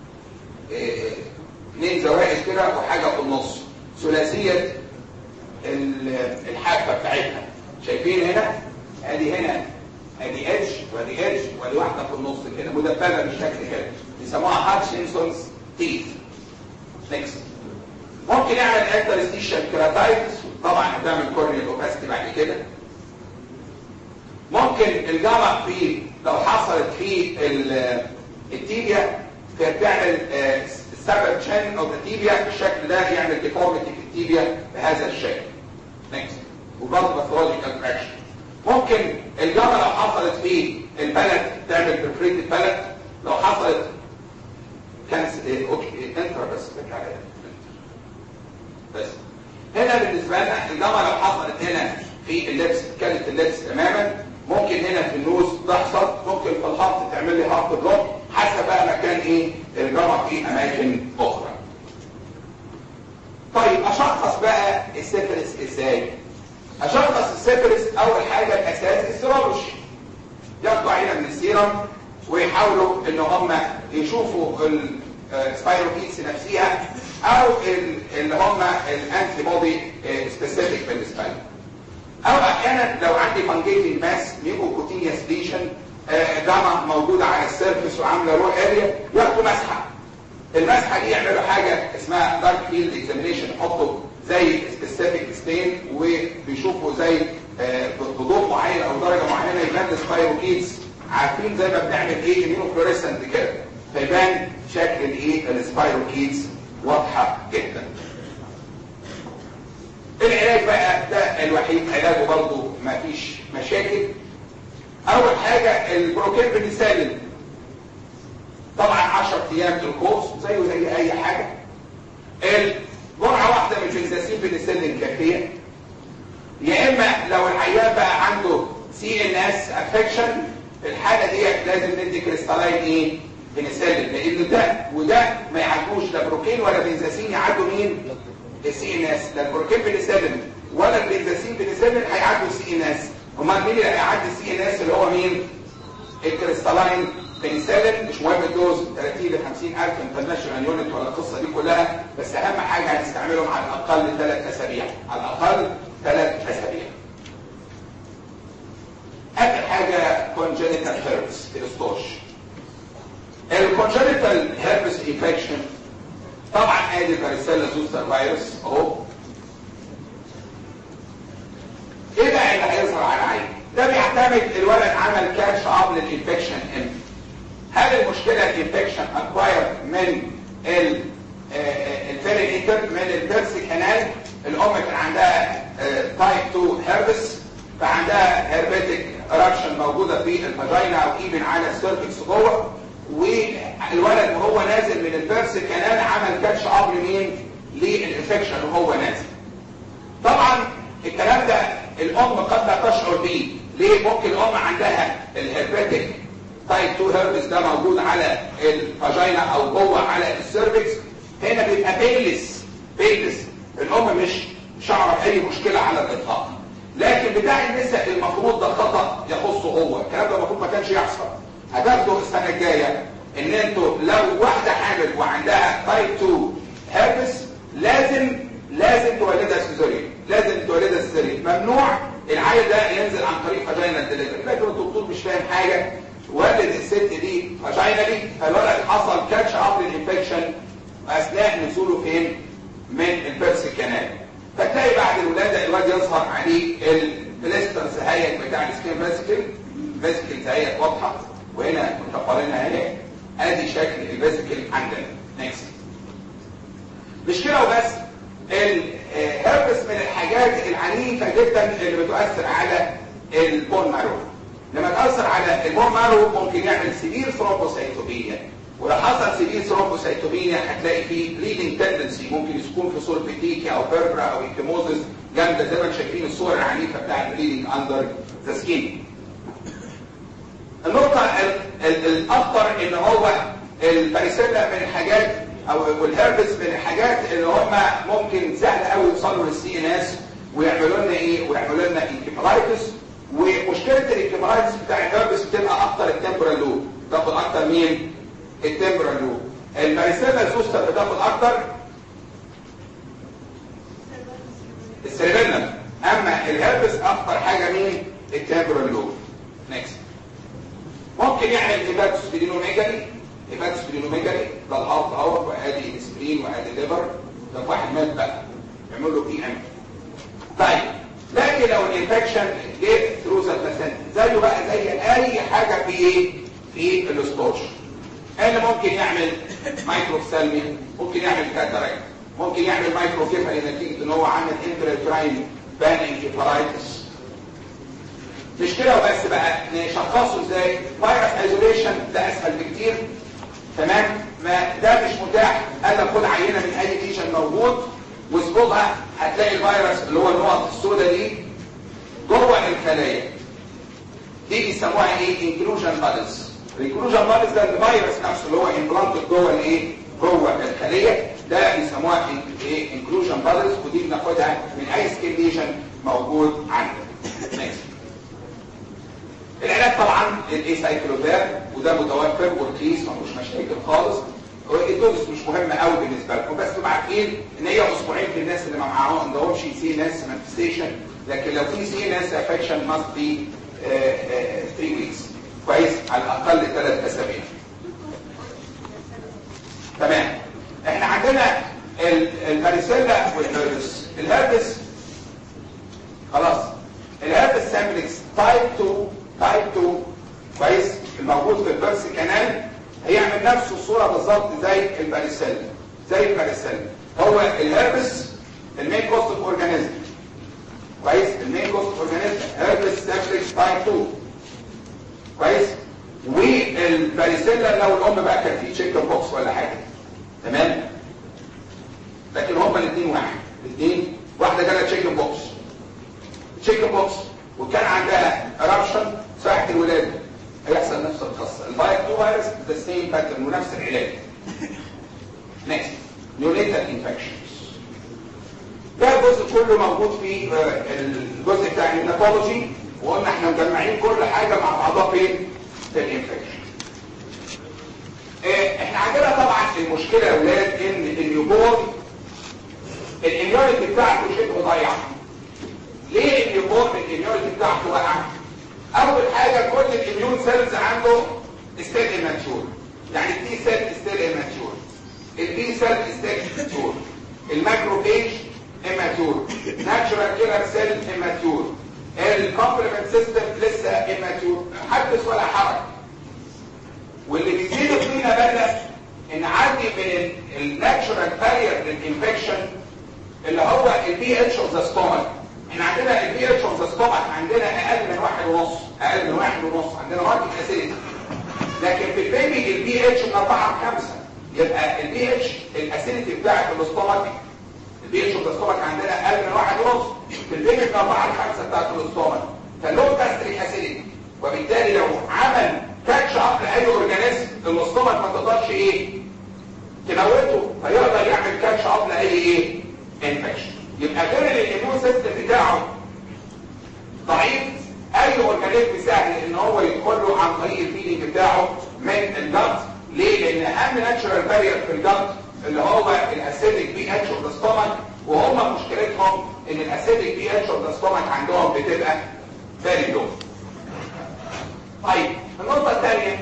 اثنين اه زوائد كده وحاجه في النص ثلاثيه الحافه بتاعتها شايفين هنا ادي هنا ادي ايدج وادي ايدج وادي واحده في النص كده مدببه بالشكل كده بيسموها هاتشنسونز تيث نيكست ممكن يعمل انترستيشن كراتايتس طبعا هتعمل كورنيال اوباستي بعد كده ممكن الجامع في لو حصلت في التيبيا كانت تعمل سبب تشين او التيبيا بالشكل ده يعمل ديفورميتي في التيبيا بهذا الشكل نيكست وبرضه باثولوجيكال فراكشن ممكن الجامعة لو حصلت في البلد تعمل برفريتد بلد لو حصلت كان اوكي انترا بس بس هنا بالنسبة لنا الجامعة لو حصلت هنا في اللبس كانت اللبس تماما ممكن هنا في النوز تحصل ممكن في الهارت تعمل لي هارت بلوك حسب بقى مكان ايه الجامعة في اماكن اخرى طيب اشخص بقى السيفلس ازاي اشخص السيفلس اول حاجة الاساس السيرولوجي ياخدوا عينة من السير سيرم ويحاولوا ان هم يشوفوا السبايروكيتس نفسها او اللي هم الانتي بودي سبيسيفيك بالنسبه لهم او احيانا لو عندي فانجيتنج ماس ميوكوتينيوس ليشن جاما موجوده على السيرفيس وعامله رو اريا ياخدوا مسحه المسحه دي يعملوا حاجه اسمها دارك فيلد اكزامينيشن يحطوا زي سبيسيفيك ستين وبيشوفوا زي بضوء معين او درجه معينه يبان السبايروكيتس عارفين زي ما بنعمل ايه اميونوفلوريسنت كده فيبان شكل الايه السبايروكيتس واضحه جدا العلاج بقى ده الوحيد علاجه برضه ما فيش مشاكل اول حاجه البروكين بنسالين طبعا 10 ايام الكورس زيه زي اي حاجه الجرعه واحده من البنزاسين بنسلين كافيه يا اما لو العيان بقى عنده سي ان اس افكشن في الحاله دي لازم ندي كريستالاين ايه بنسلين لان ده وده ما يعدوش لا بروكين ولا بنزاسين يعدوا مين السي ان اس لا البروكين بنسلين ولا البنزاسين بنسلين هيعدوا السي ان اس امال مين اللي هيعدي السي ان اس اللي هو مين الكريستالاين بنسلين مش مهم الدوز 30 ل 50000 انترناشونال يونت ولا القصه دي كلها بس اهم حاجه هنستعملهم على الاقل ثلاث اسابيع على الاقل ثلاث اسابيع اخر حاجه congenital herpes الاسطوش الكونجنتال هيربس انفكشن طبعا ادي فاريسيلا زوستر فيروس اهو ايه بقى اللي هيظهر على العين ده بيعتمد الولد عمل كاتش اب للانفكشن امتى هل المشكله الانفكشن اكواير من الفيرينيتر من البيرس كانال الام كان عندها تايب 2 هيربس فعندها هيربيتك اراكشن موجوده في الفاجينا او ايفن على السيرفكس جوه والولد وهو نازل من البيرس كانال عمل كاتش اب لمين للانفكشن وهو نازل طبعا الكلام ده الام قد لا تشعر به ليه ممكن الام عندها الهيربيتك تايب 2 هيربس ده موجود على الفاجينا او جوه على السيرفكس هنا بيبقى بيلس بيلس الام مش شعر اي مشكله على الاطلاق لكن بتاع النساء المفروض ده خطا يخصه هو الكلام ده المفروض ما كانش يحصل هتاخدوا السنه الجايه ان انتوا لو واحده حامل وعندها تايب 2 هيربس لازم لازم تولدها سيزاريان لازم تولدها سيزاريان ممنوع العيل ده ينزل عن طريق فاجينا ديليفري لكن الدكتور مش فاهم حاجه ولد الست دي فاجينالي فالولد حصل كاتش اب للانفكشن اثناء نزوله فين من البيرس كانال فتلاقي بعد الولاده الواد يظهر عليه البلاسترز هيك بتاع السكين فاسيكل فاسيكل هيك واضحه وهنا مكبرينها اهي ادي شكل الفاسيكل عندنا نكست مش كده وبس الهربس من الحاجات العنيفه جدا اللي بتؤثر على البون مارو لما تأثر على البون مارو ممكن يعمل سيفير ثرومبوسايتوبيا ولو حصل سيفير ثرومبوسايتوبيا هتلاقي فيه بليدنج تندنسي ممكن يكون في سولفيتيكي او بيربرا او ايكيموزس جامده زي ما انتم شايفين الصور العنيفه بتاع البليدنج اندر ذا سكين النقطه الاخطر ان هو الباريسيلا من الحاجات او الهربس من الحاجات اللي هم ممكن سهل قوي يوصلوا للسي ان اس ويعملوا لنا ايه ويعملوا لنا انكفالايتس ومشكله الانكفالايتس بتاع الهربس بتبقى اكتر التمبرال لوب تاخد اكتر مين التمبرال لوب الماريسيلا زوستر بتاخد اكتر السيربيلم اما الهربس اكتر حاجه مين التمبرال لوب نيكست ممكن يعمل هيباتوس بيدينوميجالي هيباتوس بيدينوميجالي ده الهارت اهو وادي سبرين وادي ليفر ده واحد مات بقى يعمل له بي ام طيب لكن لو الانفكشن جه ثرو ذا بلاسنتا زيه بقى زي اي حاجه في ايه في الاستوش اللي ممكن يعمل مايكروفسالمي ممكن يعمل كاتاراكت ممكن يعمل مايكروكيفالي نتيجه ان هو عمل انترالتراين بان انكيفالايتس مش كده وبس بقى نشخصه ازاي فيروس ايزوليشن ده اسهل بكتير تمام ما ده مش متاح انا خد عينه من اي ليشن موجود واظبطها هتلاقي الفيروس اللي هو النقط السوداء دي جوه الخلايا دي بيسموها ايه انكلوجن بادز الانكلوجن بادز ده الفيروس نفسه اللي هو امبلانت جوه الايه جوه الخليه ده بيسموها ايه انكلوجن بادز ودي بناخدها من اي سكين ليشن موجود عندنا ماشي العلاج طبعا الايسايكلوفير وده متوفر ورخيص ما فيهوش مشاكل خالص الدوز مش مهم قوي بالنسبه لكم بس تبقوا عارفين ان هي اسبوعين في الناس اللي ما معاهم عندهمش سي ناس مانفستيشن لكن لو في سي ناس افكشن ماست بي 3 ويكس كويس على الاقل ثلاث اسابيع تمام احنا عندنا الفاريسيلا والهربس الهربس خلاص الهربس سامبلكس تايب 2 تايب 2 كويس الموجود في البرس كانال هيعمل نفس الصوره بالظبط زي الفاريسيلا زي الفاريسيلا هو الهربس المين كوست اوف اورجانيزم كويس المين كوست اوف اورجانيزم هربس سامبلكس تايب 2 كويس والفاريسيلا لو الام بقى كان في تشيكن بوكس ولا حاجه تمام لكن هما الاثنين واحد الاثنين واحده جالها تشيكن بوكس تشيكن بوكس وكان عندها رابشن ساعه الولاده هيحصل نفس القصه الفايت 2 فيروس ذا سيم باترن ونفس العلاج نيكست نيونيتال انفكشنز ده الجزء كله موجود في الجزء بتاع النيوناتولوجي وقلنا احنا مجمعين كل حاجه مع بعضها فين في الانفكشن احنا عندنا طبعا المشكله يا اولاد ان النيوبورن الاميونيتي بتاعته شبه ضايعه ليه النيوبورن الاميونيتي بتاعته واقعه اول حاجه كل الاميون سيلز عنده ستيل اماتيور يعني التي سيل ستيل اماتيور البي سيل ستيل اماتيور الماكروفيج اماتيور ناتشورال كيلر سيل اماتيور الكومبلمنت سيستم لسه اماتيور حدث ولا حرج واللي بيزيد فينا بالنا ان عندي من الناتشورال بارير للانفكشن اللي هو البي اتش اوف ذا ستومك احنا عندنا البي اتش اوف ذا ستومك عندنا اقل من واحد ونص اقل من واحد ونص عندنا ماركت اسيديتي لكن في البيبي البي اتش من 4 ل 5 يبقى البي اتش الاسيديتي بتاعت الاستومك البي اتش اوف ذا ستومك عندنا اقل من واحد ونص في البيبي من 4 ل 5 بتاعت الاستومك فاللو كاستريك اسيديتي وبالتالي لو عمل كاتش اب لاي اورجانيزم الاستومك ما تقدرش ايه تموته فيقدر يعمل كاتش اب لاي ايه انفكشن يبقى غير الاميون سيستم بتاعه ضعيف اي اورجانيزم سهل ان هو يدخل له عن طريق الفيدنج بتاعه من الجلد ليه لان اهم ناتشورال بارير في الجلد اللي هو الاسيدك بي اتش اوف ذا ستومك وهم مشكلتهم ان الاسيدك بي اتش اوف ذا ستومك عندهم بتبقى فيري لو طيب النقطه الثانيه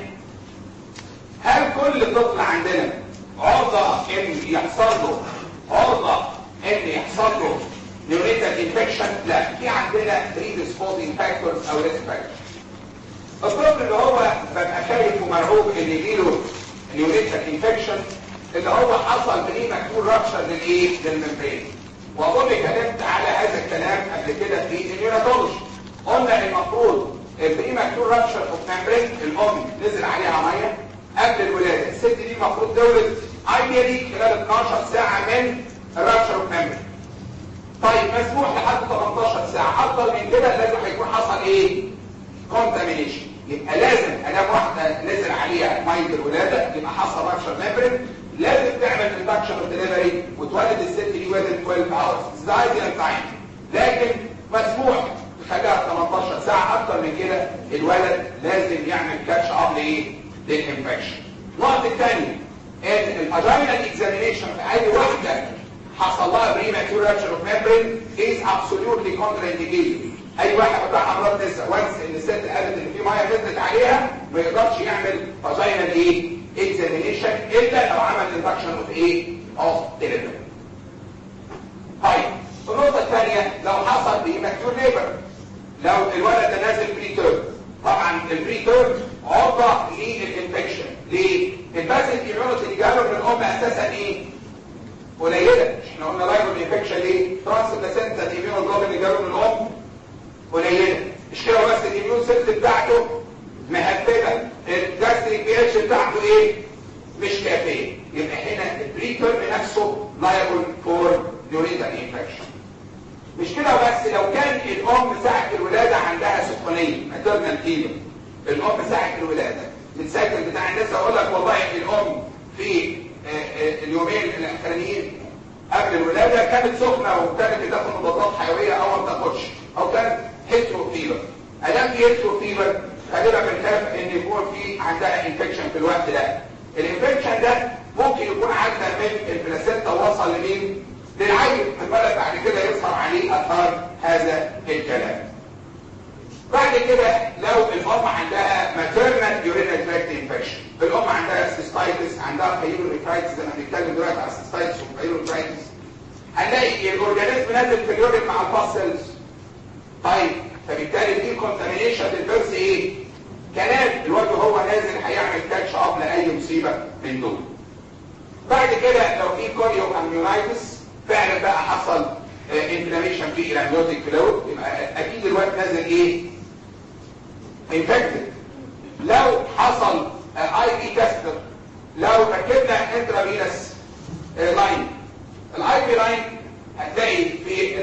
هل كل طفل عندنا عرضه ان يحصل له عرضه ان يحصل له نيونيتال انفكشن لا في عندنا بريديسبوزنج فاكتورز او ريسك فاكتورز الطفل اللي هو ببقى خايف ومرعوب ان يجيله نيونيتال انفكشن اللي هو حصل بري مكتور رابشر للايه للممبرين واظن اتكلمت على هذا الكلام قبل كده في النيوناتولوجي قلنا المفروض البري مكتور رابشر اوف ممبرين الام نزل عليها ميه قبل الولاده الست دي المفروض تولد ايديالي خلال 12 ساعه من الرابشر اوف ممبرين طيب مسموح لحد 18 ساعه اكتر من كده لازم هيكون حصل ايه كونتامينيشن يبقى لازم ادام واحده نزل عليها ميه الولاده يبقى حصل رابشر ممبرين لازم تعمل اندكشن اوف ديليفري وتولد الست دي ويزن 12 اورز ده ايديال تايم لكن مسموح تخليها 18 ساعه اكتر من كده الولد لازم يعمل كاتش اب لايه للانفكشن النقطه الثانيه ان الاجاينال اكزامينيشن في اي واحده حصل لها بريماتور رابشر اوف ميمبرين از ابسوليوتلي كونترا انديكيتد اي واحد بتاع امراض نساء وانس ان الست قالت ان في ميه نزلت عليها ما يقدرش يعمل فاجينال ايه اكزامينيشن الا لو عمل اندكشن اوف ايه اوف ديليفري طيب النقطه الثانيه لو حصل بريماتور ليبر لو الولد ده نازل بري تيرم طبعا البري تيرم عرضه للانفكشن ليه الباسل ايميونيتي اللي جاله من الام اساسا ايه قليله احنا قلنا لايبر انفكشن ليه ترانس بلاسنتا ايميونوجلوبين اللي جاله من الام قليله مش كده بس الاميون سيستم بتاعته مهببه الجاستريك بي اتش بتاعته ايه مش كافيه يبقى هنا البري تيرم نفسه لايبل فور يوريتال انفكشن مش كده بس لو كان الام ساعه الولاده عندها سخونيه ماتيرنال فيبر الام ساعه الولاده السايكل بتاع الناس اقول لك والله الام في اليومين الاخرانيين قبل الولاده كانت سخنه وكانت بتاخد مضادات حيويه او ما بتاخدش او كانت هيترو فيبر ادام في هيترو فيبر غالبا بنخاف ان يكون في عندها انفكشن في الوقت ده الانفكشن ده ممكن يكون عدى من البلاسينتا وصل لمين للعيل الولد بعد كده يظهر عليه اثار هذا الكلام بعد كده لو الام عندها maternal urinary tract infection الام عندها سيستايتس عندها بايلوريفرايتس زي ما هنتكلم دلوقتي على السيستايتس والبايلوريفرايتس هنلاقي الاورجانيزم نازل في اليورين مع الفاسلز طيب فبالتالي في كونتامينيشن للبرس ايه كلام الوجه هو نازل هيعمل كاتش اب لاي مصيبه من دول بعد كده لو في كوريو اميونايتس فعلا بقى حصل انفلاميشن في الاميوتيك فلويد يبقى اكيد الوقت نازل ايه انفكتد لو حصل اي بي تيستر لو ركبنا انترافينس لاين الاي بي لاين هتلاقي في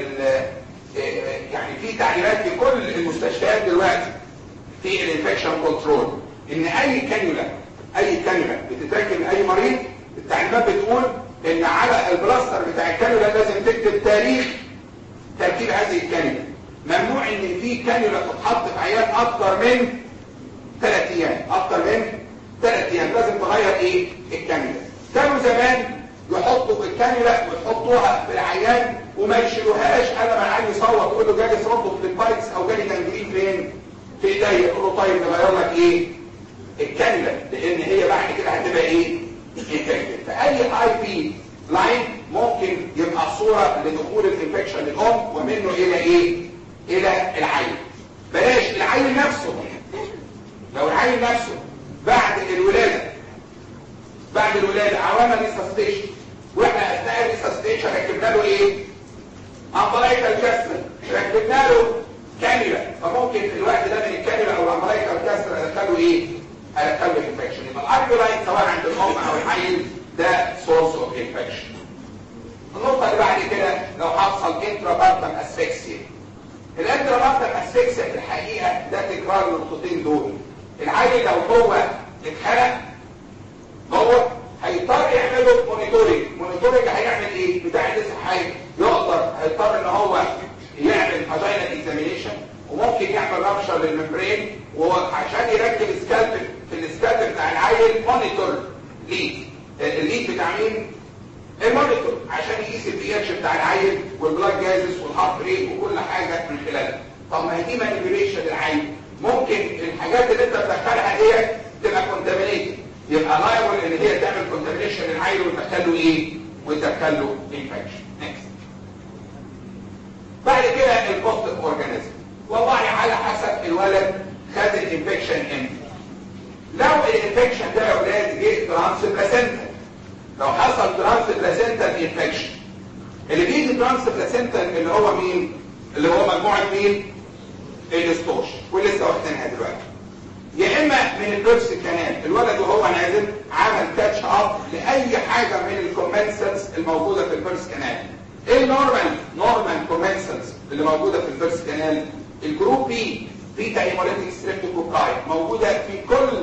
يعني في تعليمات في كل المستشفيات دلوقتي في الانفكشن كنترول ان اي كانيولا اي كانيولا بتتركب لاي مريض التعليمات بتقول ان على البلاستر بتاع الكانيولا لازم تكتب تاريخ تركيب هذه الكانيولا ممنوع ان في كانيولا تتحط في عيان اكتر من 3 ايام اكتر من 3 ايام لازم تغير ايه الكانيولا كانوا زمان يحطوا الكانيولا ويحطوها في العيان وما يشيلوهاش انا ما العيان يصوت يقول له جالي صوته في البايتس او جالي جنجرين فين في ايديا يقول له طيب نغير لك ايه الكانيولا لان هي بعد كده هتبقى ايه انفكتد فاي اي بي لاين ممكن يبقى صوره لدخول الانفكشن للام ومنه الى ايه الى العين بلاش العين نفسه لو العين نفسه بعد الولاده بعد الولاده عوامل ريسستيشن واحنا اثناء الريسستيشن ركبنا له ايه امبلايكال كاستر ركبنا له كانيولا فممكن في الوقت ده من الكانيولا او الامبلايكال كاستر ادخله ايه ادخله انفكشن يبقى الارجولاين سواء عند الام او العين ده سورس اوف انفكشن النقطه اللي بعد كده لو حصل انترابارتم اسفكسيا الانترابارتم اسفكسيا في الحقيقه ده تكرار النقطتين دول العيل لو هو اتخلق هو هيضطر يعمله مونيتورنج مونيتورنج هيعمل ايه بتاع الصحيه يقدر هيضطر ان هو يعمل فاجينال اكزامينيشن وممكن يعمل رابشر للممبرين وعشان يركب سكالب في السكالب بتاع العيل مونيتور ليد الليد بتاع مين المونيتور عشان يقيس البي اتش بتاع العيل والبلاد جازس والهارت ريت وكل حاجه من خلالها طب ما هي دي مانيبيوليشن للعيل ممكن الحاجات اللي انت بتدخلها دي تبقى كونتامينيتد يبقى لايبل ان هي تعمل كونتامينيشن للعيل وتدخله ايه وتدخله انفكشن نكست بعد كده الكوست اورجانيزم والله على حسب الولد خد الانفكشن امتى لو الانفكشن ده يا اولاد جه ترانس بلاسنتا لو حصل ترانس بلاسنتا انفكشن اللي بيجي ترانس بلاسنتا اللي هو مين اللي هو مجموعه مين الاستوش ولسه واخدينها دلوقتي يا اما من البيرس كانال الولد وهو نازل عمل كاتش اب لاي حاجه من الكومنسلز الموجوده في البيرس كانال ايه النورمال نورمال كومنسلز اللي موجوده في البيرس كانال الجروب بي بيتا هيموليتيك ستريبتوكوكاي موجوده في كل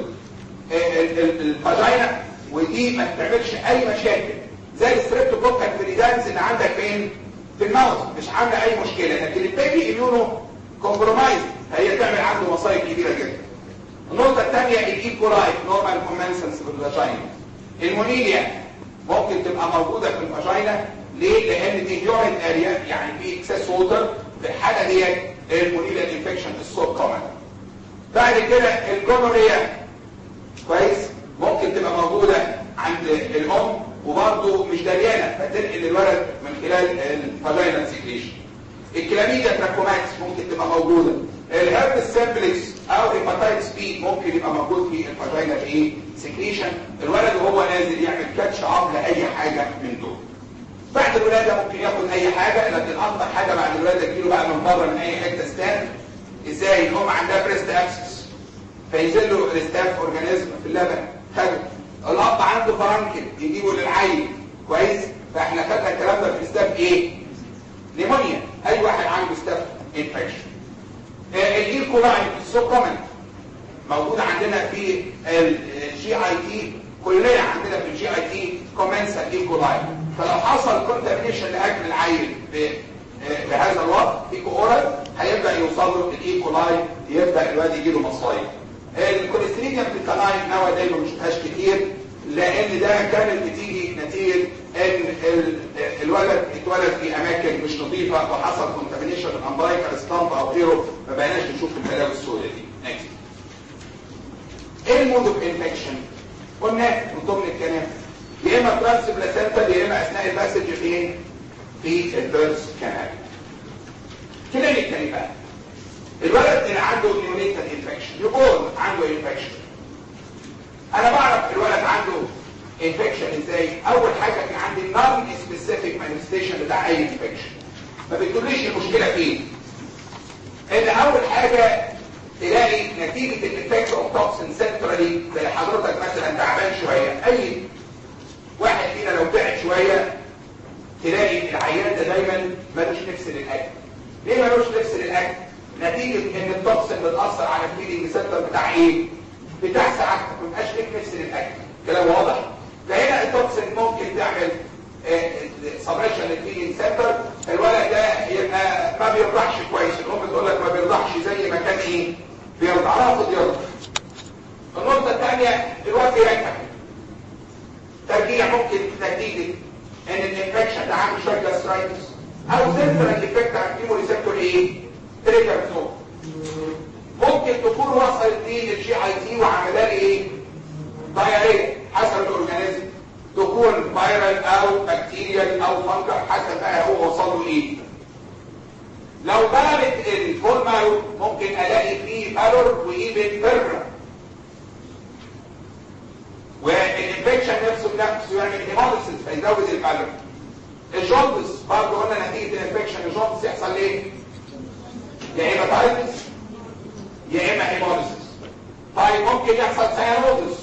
الفاجينا ودي ما بتعملش اي مشاكل زي الستريبتوكوكال فريدانز اللي عندك فين في الماوس مش عامله اي مشكله لكن البيبي اميونو كومبرومايز هي تعمل عنده مصايب كبيره جدا النقطه الثانيه الايكولاي نورمال كومنسنس في الفاجينا المونيليا ممكن تبقى موجوده في الفاجينا ليه لان دي يورين اريا يعني في اكسس ووتر في الحاله ديت المونيليا انفكشن السوب كومن بعد كده الجونوريا كويس ممكن تبقى موجوده عند الام وبرضه مش دريانه فتنقل الولد من خلال الفاجينال سيكريشن الكلاميديا تراكوماتس ممكن تبقى موجوده الهرب سامبلكس او هيباتايتس بي ممكن يبقى موجود في الفاجينال ايه سيكريشن الولد وهو نازل يعمل كاتش اب لاي حاجه من دول بعد الولاده ممكن ياخد اي حاجه لكن اكتر حاجه بعد الولاده تجيله بقى من بره من اي حته ستان ازاي الام عندها بريست ابسس فينزل له ريستاف اورجانيزم في اللبن خده الاب عنده فرانكل يجيبه للعين كويس فاحنا خدنا الكلام ده في الاستاف ايه نيمونيا اي واحد عنده ستاف انفكشن الايكولاي سو كومن موجود عندنا في الجي اي تي كلنا عندنا في الجي اي تي كومنسا ايكولاي فلو حصل كونتامينيشن لاكل العيل بهذا الوقت ايكو اورال هيبدا يوصل له الايكولاي يبدا الواد يجي له مصايب الكوليستريديوم في الكناين نوع دايما ما بنشوفهاش كتير لان ده كانت بتيجي نتيجه ان الولد اتولد في اماكن مش نظيفه وحصل كونتامينيشن الامبايكال ستامب او غيره ما بقيناش نشوف البلاوي السوداء دي نكست ايه المود اوف انفكشن قلنا من ضمن الكلام يا اما ترانس بلاسنتا يا اما اثناء الباسج فين في البيرث كانال كلينيكالي بقى الولد اللي عنده نيونيتال انفكشن يقول عنده انفكشن انا بعرف الولد عنده انفكشن ازاي اول حاجه في عندي نون سبيسيفيك مانيفستيشن بتاع اي انفكشن ما بتقوليش المشكله فين ان اول حاجه تلاقي نتيجه الافكت اوف توكسين سنترالي زي حضرتك مثلا تعبان شويه اي واحد فينا لو تعب شويه تلاقي العيان ده دايما ملوش نفس للاكل ليه ملوش نفس للاكل نتيجه ان التوكسين بتاثر على الفيدنج سنتر بتاع ايه بتاع ساعتك ما بيبقاش ليك نفس للاكل كلام واضح فهنا التوكسين ممكن تعمل سبريشن للفيدنج سنتر الولد ده يبقى ما بيرضعش كويس الام تقول لك ما بيرضعش زي ما كان ايه بيرضع رافض يرضع النقطه الثانيه الولد بيرجع ترجيع ممكن نتيجه ان الانفكشن ده عنده شويه جاسترايتس او سنترال افكت على الكيمو ريسبتور ايه تريجر زون ممكن تكون وصلت للجي اي تي وعملها لي ايه دايريه حسب الاورجانيزم تكون فيرال او بكتيريال او فانجر حسب بقى هو وصل له ايه لو بلغت الفول مارو ممكن الاقي فيه بالور وايفن بر والانفكشن نفسه بنفسه يعمل هيموليسيس فيزود البالور الجوندس برضه قلنا نتيجه الانفكشن الجوندس يحصل ليه يا هيباتايتس يا اما هيموليسيس طيب ممكن يحصل سيانوزس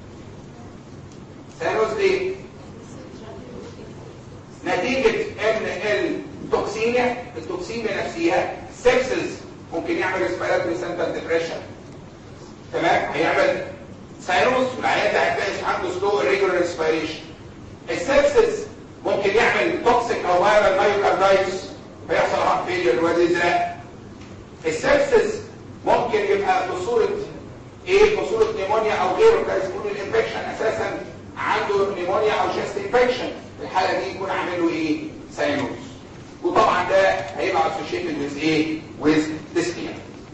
سيانوز ليه نتيجة ان التوكسينيا التوكسينيا نفسها سيبسز ممكن يعمل ريسبيراتوري سنتر ديبريشن تمام هيعمل سيانوز والعيان ده هتلاقي عنده سلو ريجولار ريسبيريشن السيبسز ممكن يعمل توكسيك او فايرال مايوكاردايتس فيحصل هارت فيلير الواد ازرق السيبسز ممكن يبقى في صورة ايه في صورة نيمونيا او غيره كان يكون الانفكشن اساسا عنده نيمونيا او شيست انفكشن في الحالة دي يكون عامل له ايه ساينوز وطبعا ده هيبقى اسوشيتد ويز ايه ويز ديسبيا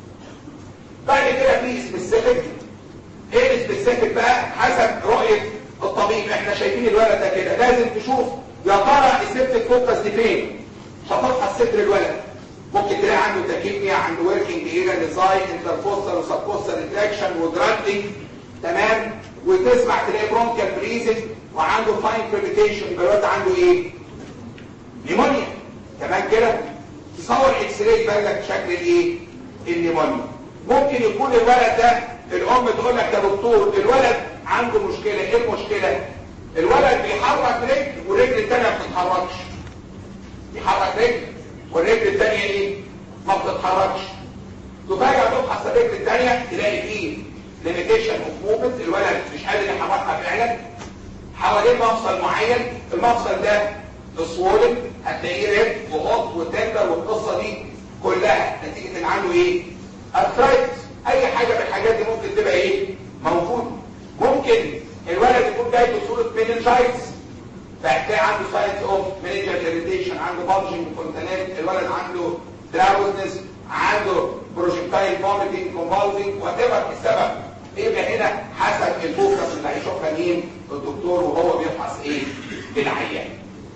بعد كده في سبيسيفيك ايه السبيسيفيك بقى حسب رؤية الطبيب احنا شايفين الولد ده كده لازم تشوف يا ترى السبتك فوكس دي فين مش هتفحص صدر الولد ممكن تلاقي عنده تاكيبنيا عنده وركينج ايرا ديزاين انترفوستر وسبوستر ريتراكشن وجراندنج تمام وتسمع تلاقي برونكال بريزنج وعنده فاين كريبيتيشن يبقى الواد عنده ايه نيمونيا تمام كده تصور اكس راي يبان لك شكل الايه النيمونيا ممكن يكون الولد ده الام تقول لك يا دكتور الولد عنده مشكله ايه المشكله الولد بيحرك رجل والرجل الثانيه ما بتتحركش بيحرك رجل والرجل الثانيه ايه ما بتتحركش تفاجئ تبحث الرجل الثانيه تلاقي فيه ليميتيشن اوف موفمنت الولد مش قادر يحركها فعلا حوالين مفصل معين المفصل ده اسوولن هتلاقيه ريد وغط وتندر والقصه دي كلها نتيجه ان عنده ايه ارثرايتس اي حاجه من الحاجات دي ممكن تبقى ايه موجوده ممكن الولد يكون جاي بصوره مينينجايتس فهتلاقي عنده ساينس اوف مينينجال اريتيشن عنده بالجنج كونتيننت الولد عنده دراوزنس عنده بروجكتايل فوميتنج كومبالزنج وات ايفر السبب يبقى هنا حسب الفوكس اللي هيشوفها مين الدكتور وهو بيفحص ايه العيان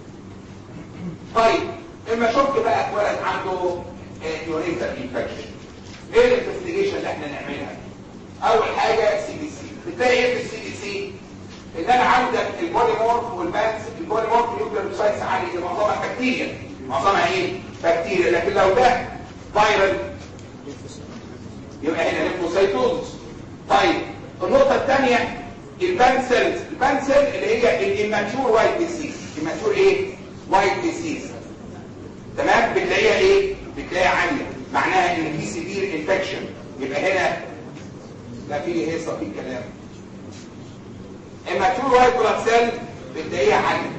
طيب اما شفت بقى ولد عنده يوريتال انفكشن ايه الانفستيجيشن اللي احنا نعملها اول حاجه سي بي سي بتلاقي ايه في السي بي سي ان انا عندك البوليمورف والبانس البوليمورف نيوكليوسايتس عاليه دي معظمها بكتيريا معظمها ايه بكتيريا لكن لو ده فايرال يبقى هنا ليمفوسايتوز طيب النقطه الثانيه البان سيلز البان سيل اللي هي الاماتيور وايت ديسيز اماتيور ايه وايت ديسيز تمام بتلاقيها ايه بتلاقيها عاليه معناها ان في سيفير انفكشن يبقى هنا لا في هيصه في كلام immature white blood cell بتلاقيها عاليه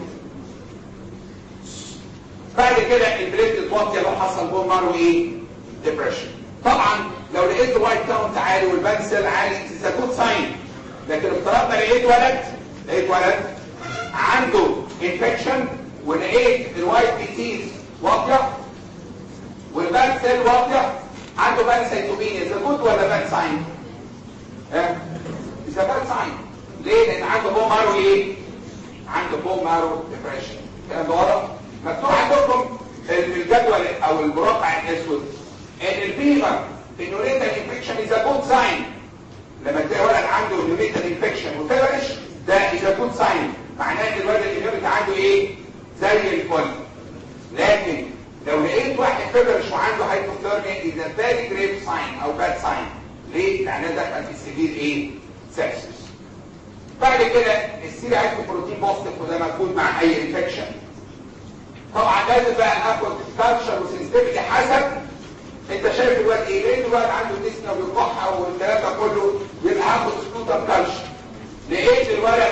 بعد كده البليت واطيه لو حصل بون مارو ايه ديبريشن طبعا لو لقيت الوايت كاونت عالي والبان سيل عالي اتس جود ساين لكن افترضنا لقيت ولد لقيت ولد عنده انفكشن ولقيت الوايت بي تيز واطيه والبان سيل واطيه عنده بان سيتوبينيا از جود ولا بان ساين؟ ها؟ از بان ساين ليه؟ لان عنده بون مارو ايه؟ عنده بون مارو ديبريشن الكلام ده ورا مكتوب عندكم في الجدول او المربع الاسود ان الفيفر النوريتال انفكشن از جود ساين لما تلاقي ولد عنده نوريتال انفكشن وفيرش ده از جود ساين معناه ان الولد الاميونيتي عنده ايه؟ زي الفل لكن لو لقيت واحد فيرش وعنده هايبوثيرميا از فيري جريف ساين او باد ساين ليه؟ لانه دخل في السبيل ايه؟ سكسس بعد كده السيري عنده بروتين بوستيف وده موجود مع اي انفكشن طبعا لازم بقى اخد كالتشر وسنسيتيفيتي حسب انت شايف الواد ايه لقيت الواد عنده ديسنا ويقحى والكلام ده كله يبقى هاخد سكوتر كالتشر لقيت الولد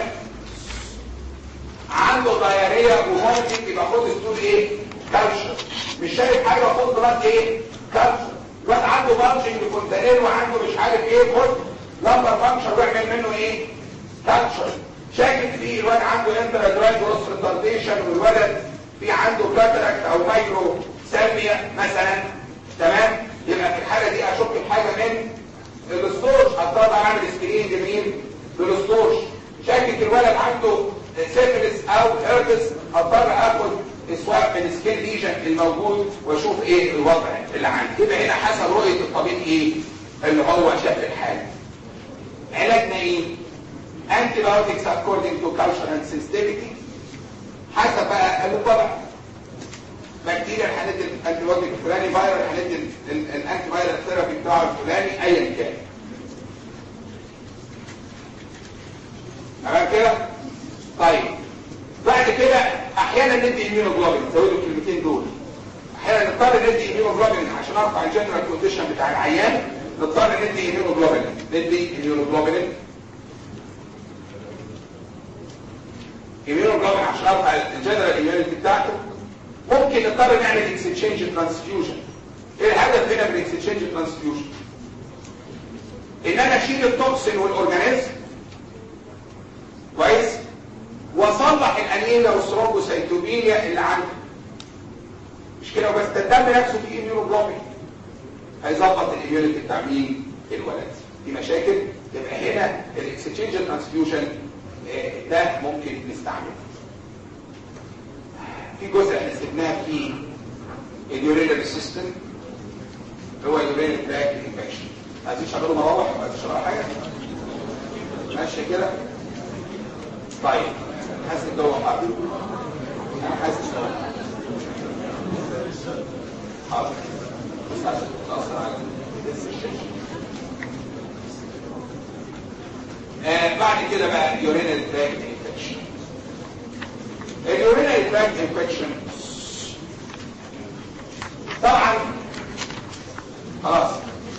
عنده ضياريه وممكن يبقى خد ستول ايه كالتشر مش شايف حاجه خد بلاد ايه كالتشر الواد عنده بانشنج كونتانيل وعنده مش عارف ايه خد لمبر فانكشن واعمل منه ايه كالتشر شاكك فيه الواد عنده انترا درايف روس ريتارديشن والولد في عنده كاتراكت او مايكرو سالميا مثلا تمام يبقى في الحاله دي اشك في حاجه من الستورج اضطر اعمل سكرين جميل بالستورج شاكك الولد عنده سيفلس او هيربس اضطر اخد سواب من السكين ليجن الموجود واشوف ايه الوضع اللي عندي يبقى هنا حسب رؤيه الطبيب ايه اللي هو شاف الحاله علاجنا ايه antibiotics according to culture and sensitivity حسب بقى الطبع بكتيريا هندي الانتيبيوتيك الفلاني فيروس هندي الانتي فيروس ثيرابي بتاعه الفلاني ايا كان تمام كده طيب بعد كده احيانا ندي اميونوجلوبين زودوا الكلمتين دول احيانا نضطر ندي اميونوجلوبين عشان ارفع الجنرال كونديشن بتاع العيان نضطر ندي اميونوجلوبين ندي اميونوجلوبين اميونوجلوبين عشان ارفع الجنرال اميونيتي بتاعته ممكن نضطر نعمل اكسشينج ترانسفيوجن ايه الهدف هنا من الاكسشينج ترانسفيوجن ان انا اشيل التوكسين والاورجانيزم كويس واصلح الانيميا والثرومبوسيتوبينيا اللي عندي مش كده بس ده الدم نفسه فيه اميونوجلوبين هيظبط الاميونيتي بتاع مين الولد دي مشاكل يبقى هنا الاكسشينج ترانسفيوجن ده ممكن نستعمله في جزء احنا سيبناه في اليورينال سيستم هو اليورينال تراك انفكشن عايزين تشغلوا مراوح ولا تشغلوا حاجه ماشي كده طيب حاسس جوه حاضر انا حاسس حاضر بس عشان تتاثر على آه بعد كده بقى يورينال تراك انفكشن اليورينال تراك انفكشن طبعا خلاص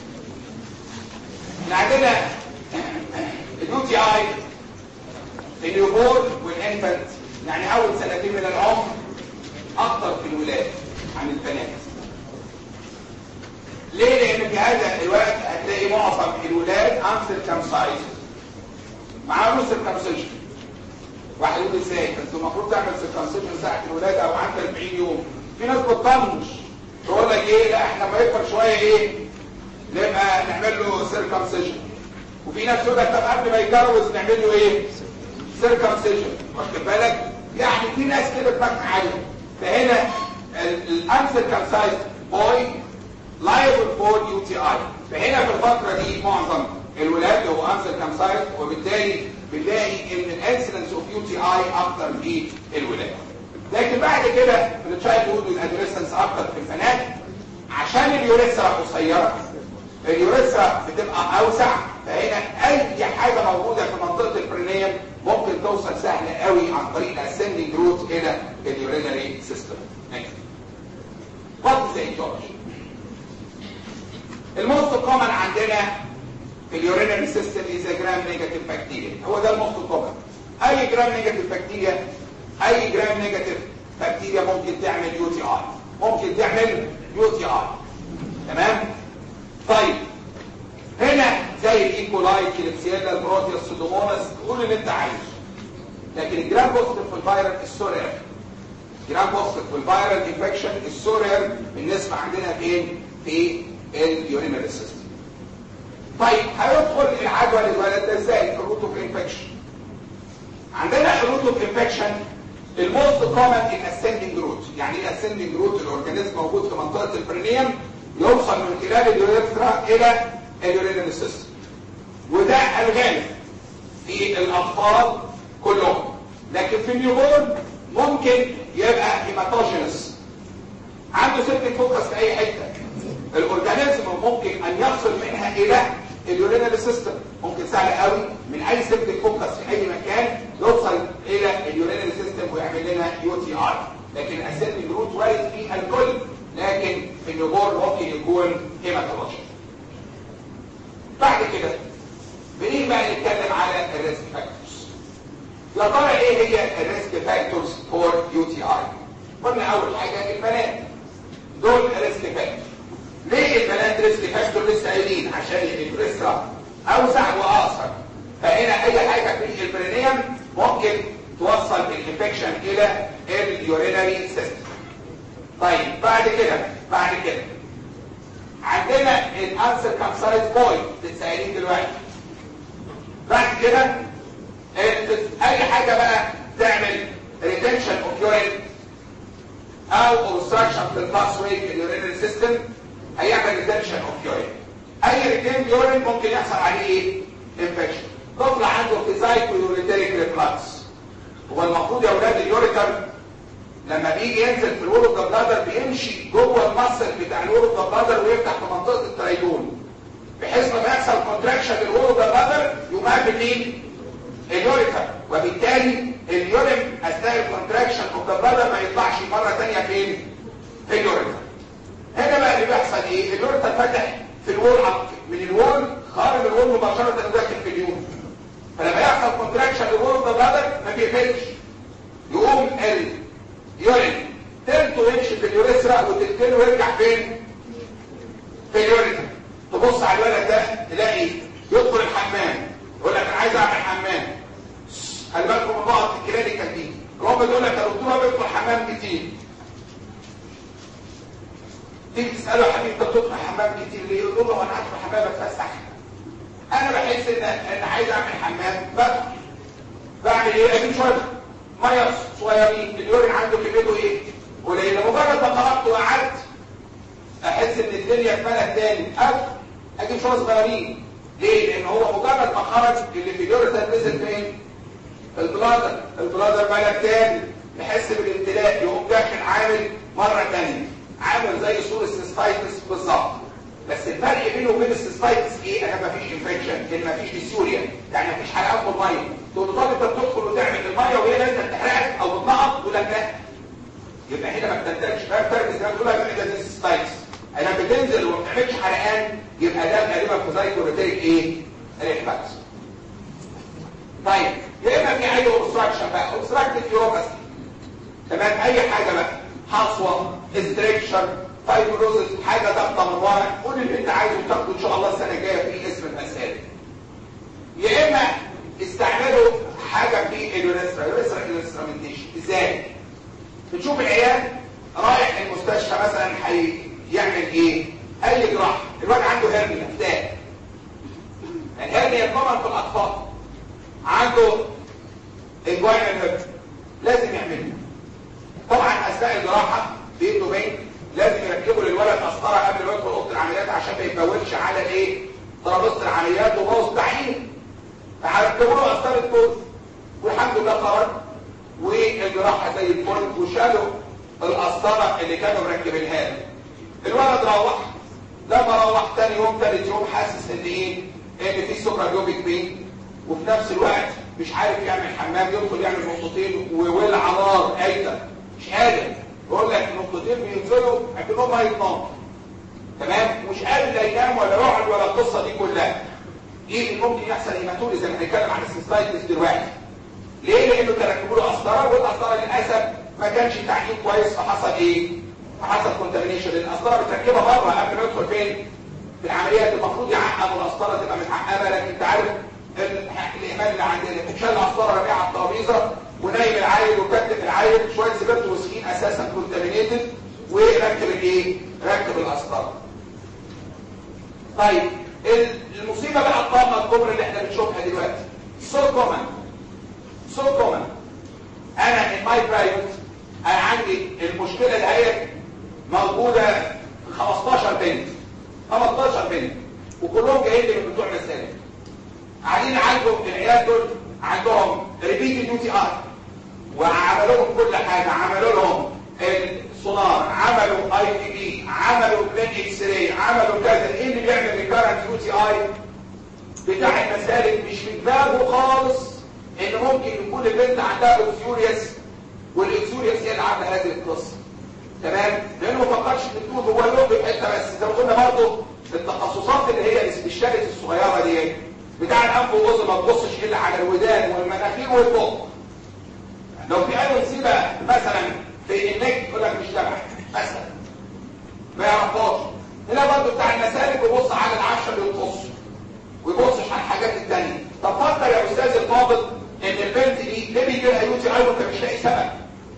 احنا عندنا اليو تي اي النيوبورن والانفنت يعني اول سنتين من العمر اكتر في الولاد عن البنات ليه لان في هذا الوقت هتلاقي معظم الولاد انسر كام سايز معاه سيركمسيشن واحد يقول ازاي انت المفروض تعمل سيركمسيشن ساعه الولاده او عند 40 يوم في ناس بتطنش تقول لك ايه لا احنا ما يكبر شويه ايه نبقى نعمل له سيركمسيشن وفي ناس تقول لك طب قبل ما يتجوز نعمل له ايه سيركمسيشن واخد بالك يعني في ناس كده دماغها عاليه فهنا الانسيركمسايز بوي liable for UTI فهنا في الفتره دي معظم الولاد هو انسر كامسايت وبالتالي بنلاقي ان الانسيدنس اوف يو تي اي اكتر في الولاد لكن بعد كده في التشايلد هود والادوليسنس اكتر في البنات عشان اليوريثرا قصيره اليوريثرا بتبقى اوسع فهنا اي حاجه موجوده في منطقه البرينيوم ممكن توصل سهل قوي عن طريق الاسندنج روت الى اليورينري سيستم وات زي جورج الموست كومن عندنا في اليورينري سيستم از جرام نيجاتيف بكتيريا هو ده الموست كومن اي جرام نيجاتيف بكتيريا اي جرام نيجاتيف بكتيريا ممكن تعمل يو تي اي ممكن تعمل يو تي اي تمام طيب هنا زي الايكولاي كليبسيلا البروتيوس سودوموناس قول اللي انت عايزه لكن الجرام بوزيتيف في الفيروس السوريال جرام بوزيتيف في الفيرال انفكشن السوريال بالنسبه عندنا فين في اليورينري سيستم طيب هيدخل العدوى للولد ده ازاي الروت اوف انفكشن عندنا الروت اوف انفكشن الموست كومن الاسندنج روت يعني ايه اسندنج روت الاورجانيزم موجود في منطقه البرينيوم يوصل من خلال اليوريثرا الى اليورينري سيستم وده الغالب في الاطفال كلهم لكن في النيوبورن ممكن يبقى هيماتوجينس عنده سيركت فوكس في اي حته الاورجانيزم ممكن ان يصل منها الى اليورينال سيستم ممكن سهل قوي من اي سيركت فوكس في اي مكان يوصل الى اليورينال سيستم ويعمل لنا يو تي ار لكن السيركت روت وارد فيه الكل لكن في النيوبورن ممكن يكون هيماتولوجي بعد كده بنيجي بقى نتكلم على الريسك فاكتورز يا ترى ايه هي الريسك فاكتورز فور يو تي ار قلنا اول حاجه البنات دول ريسك فاكتور ليه البنات ريسك فاكتور لسه قايلين عشان البريسرا اوسع واقصر فهنا اي حاجه في البرينيوم ممكن توصل الانفكشن الى اليورينري سيستم طيب بعد كده بعد كده عندنا الانسر كانسايز بوي لسه دلوقتي بعد كده اي حاجه بقى تعمل ريتنشن اوف يورين او اوبستراكشن في الباس واي في اليورينري سيستم هيعمل ريتنشن اوف يورين اي ريتين يورين ممكن يحصل عليه ايه انفكشن طفل عنده فيزايكو يوريتريك ريفلاكس هو المفروض يا اولاد اليوريتر لما بيجي ينزل في الورو بلادر بيمشي جوه المصل بتاع الورو بلادر ويفتح في منطقه الترايدون بحيث لما يحصل كونتراكشن للورو بلادر يقوم قابل مين اليوريتر وبالتالي اليورين اثناء الكونتراكشن اوف ذا بلادر ما يطلعش مره ثانيه فين في اليوريتر هنا بقى اللي بيحصل ايه اليوريتر فتح في الوول من الوول خارج الوول مباشره داخل في اليورين فلما يحصل كونتراكشن للوول اوف ذا بلادر ما بيقفلش يقوم اليورين تلته يمشي في اليوريثرا وتلتينه ويرجع فين في اليوريثرا تبص على الولد ده تلاقي يدخل الحمام يقول لك انا عايز اعمل حمام خلي بالكم من نقط الكلينيكال دي الام تقول لك يا دكتور بيدخل حمام كتير تيجي تساله يا حبيبي انت بتدخل حمام كتير ليه يقول له انا قاعد في الحمام اتفسح انا بحس ان انا عايز اعمل حمام بدخل بعمل ايه اجيب شويه ميه صغيرين اليورين عنده كميته ايه قليله مجرد ما خرجت وقعدت احس ان الدنيا اتملت تاني ادخل اجيب شويه صغيرين ليه لان هو مجرد ما خرج اللي في اليوريثر نزل فين البلادر البلادر ملك تاني يحس بالامتلاء يقوم داخل عامل مره تانية عامل زي صوره السيستايتس بالظبط بس الفرق بينه وبين السيستايتس ايه انا مفيش انفكشن ان مفيش ديسيوريا يعني مفيش حرقان في الميه تقول له انت بتدخل وتعمل الميه وهي لازم تحرقك او تتنقط تقول لك لا يبقى هنا ما بتنتجش فاهم فرق زي ما تقول لك ده دي السيستايتس انا بتنزل وما بتعملش حرقان يبقى ده غالبا في زايكوريتيك ايه ريفلكس طيب يا اما في اي اوبستراكشن بقى اوبستراكتيف يوروباثي تمام اي حاجه بقى حصوه استريكشر فايبروزس حاجه ضغطه من ورا كل اللي انت عايزه تاخده ان شاء الله السنه الجايه في اسم المسائل يا اما استعملوا حاجه في اليوريثرا اليوريثرا انسترومنتيشن ازاي بتشوف العيال رايح المستشفى مثلا هيعمل ايه اي جراحه الواد عنده هرنيا فتاء الهرنيا طبعا في الاطفال عنده انجوينال هيرب لازم يعملها طبعا اثناء الجراحه بينه وبين لازم يركبوا للولد قسطره قبل ما يدخل اوضه العمليات عشان ما يتبولش على الايه ترابيزه العمليات وبوظ تعيين فهركبوا له قسطره بوز والحمد لله خرج والجراحه زي الفل وشالوا القسطره اللي كانوا مركبينها له الولد روح لما روح تاني يوم تالت يوم حاسس ان ايه ان في سكر جوبيك بين وفي نفس الوقت مش عارف يعمل حمام يدخل يعمل نقطتين وولع نار قايده مش قادر يقول لك نقطتين بينزلوا اكنهم هيتنطوا تمام مش قادر لا ينام ولا يقعد ولا القصه دي كلها ايه اللي ممكن يحصل هيماتوري زي ما هنتكلم عن السيستايتس دلوقتي ليه لانه تركبوا له قسطره والقسطره للاسف ما كانش تعقيم كويس فحصل ايه فحصل كونتامينيشن لان القسطره بتركبها بره قبل ما يدخل فين في العمليات المفروض يعقم والقسطره تبقى متعقمه لكن انت عارف الاهمال اللي عندنا شال القسطره رميها على الترابيزه ونايم العيل وكتف العيل شويه سبرت وسكين اساسا كونتامينيتد وركب الايه؟ ركب القسطره. طيب المصيبه بقى الطامه الكبرى اللي احنا بنشوفها دلوقتي سو كومن سو كومن انا ان ماي برايفت انا عندي المشكله دهيت موجوده في 15 بنت 15 بنت وكلهم جايين لي من بتوع مسالك قاعدين عندهم العيال دول عندهم ريبيت ديوتي ار وعملوا لهم كل حاجه عملوا لهم السونار عملوا اي تي بي عملوا بلان اكس راي عملوا كذا ايه اللي بيعمل ريكارنت يو تي اي بتاع المسالك مش في دماغه خالص ان ممكن يكون البنت عندها اوكسيوريوس والاكسيوريوس هي اللي عامله هذه القصه تمام لانه ما فكرش في الطول هو له في حته بس زي ما قلنا برضه التخصصات اللي هي السبيشاليتي الصغيره دي بتاع الانف والاذن ما تبصش الا على الودان والمناخير والبق لو في اي مصيبه مثلا في النك يقول لك مش تبعك مثلا ما يعرفهاش هنا برضه بتاع المسالك يبص على العشره اللي يبص ويبصش على الحاجات الثانيه طب فكر يا استاذ الفاضل ان البنت دي ليه بيجي لها يوتي اي وانت مش لاقي سبب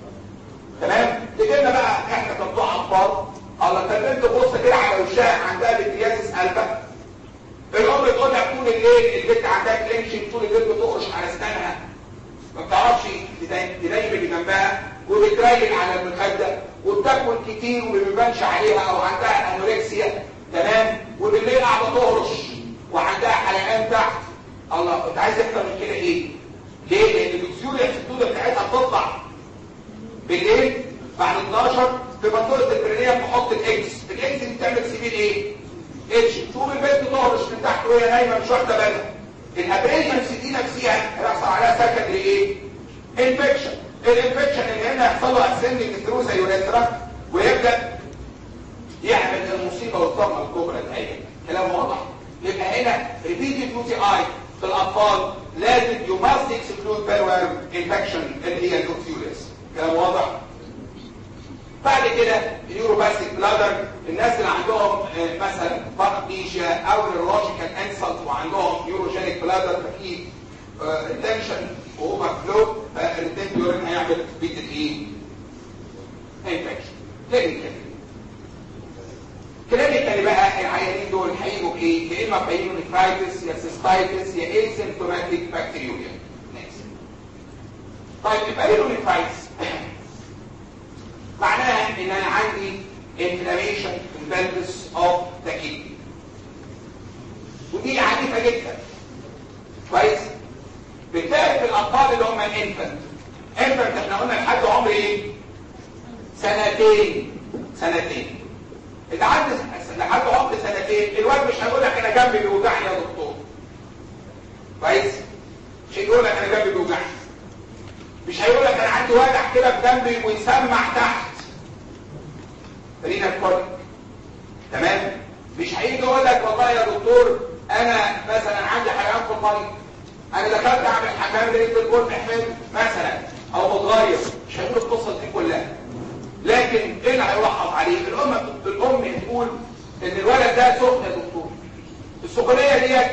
تمام تيجي لنا بقى احنا كبتوع اطفال الله كان البنت تبص كده على وشها عندها بكتيريازيس قلبه الام تقول لك طول الليل البنت عندها كلينشن طول الليل بتقرش على اسنانها ما بتعرفش تنيم اللي جنبها وبتريل على المخده وبتاكل كتير وما بيبانش عليها او عندها انوركسيا تمام وبالليل قاعده تهرش وعندها حلقان تحت الله انت عايز اكتر من كده ايه ليه لان الاكسيوريا السدوده بتاعتها بتطلع بالليل بعد 12 في منطقه البرينيه بتحط الاكس الاكس دي بتعمل سبيل ايه اتش تقوم البنت تهرش من تحت وهي نايمه مش واخده بالها الابريشنز دي نفسها هيحصل عليها سكندري ايه انفكشن الانفكشن اللي هنا يحصل له اسندنج ثرو زي يوريثرا ويبدا يعمل المصيبه والطمه الكبرى دهيت كلام واضح يبقى هنا ريبيتد يوتي اي في الاطفال لازم يو ماست اكسكلود بالورم انفكشن اللي هي الاوكسيوليس كلام واضح بعد كده اليوروباثيك بلادر الناس اللي عندهم مثلا بارابليجيا او نيورولوجيكال انسلت وعندهم يوروجينيك بلادر ففي ريتنشن واوفر فلو فالريتنت يورين هيعمل بيت الايه؟ انفكشن كلينيكال كلينيكال بقى العيانين دول هيجوا بايه؟ يا اما بايلونيفرايتس يا سيستايتس يا ايسيمتوماتيك بكتيريوريا طيب البايلونيفرايتس معناها ان انا عندي inflammation in pelvis of the kidney ودي عنيفه جدا كويس بتلاقي في الاطفال اللي هم الانفنت انفنت احنا قلنا لحد عمر ايه سنتين سنتين اذا عدى لحد عمر سنتين الواد مش هيقول لك انا جنبي بيوجعني يا دكتور كويس مش هيقول لك انا جنبي بيوجعني مش هيقول لك انا عندي وجع كده في جنبي ويسمع تحت رينا كورك تمام مش هيجي يقول لك والله يا دكتور انا مثلا عندي حيوان في الميه انا دخلت اعمل حمام لقيت البول محمل مثلا او متغير مش هيقول القصه دي كلها لكن ايه اللي هيوحط عليه الام الام تقول ان الولد ده سخن يا دكتور السخونيه ديت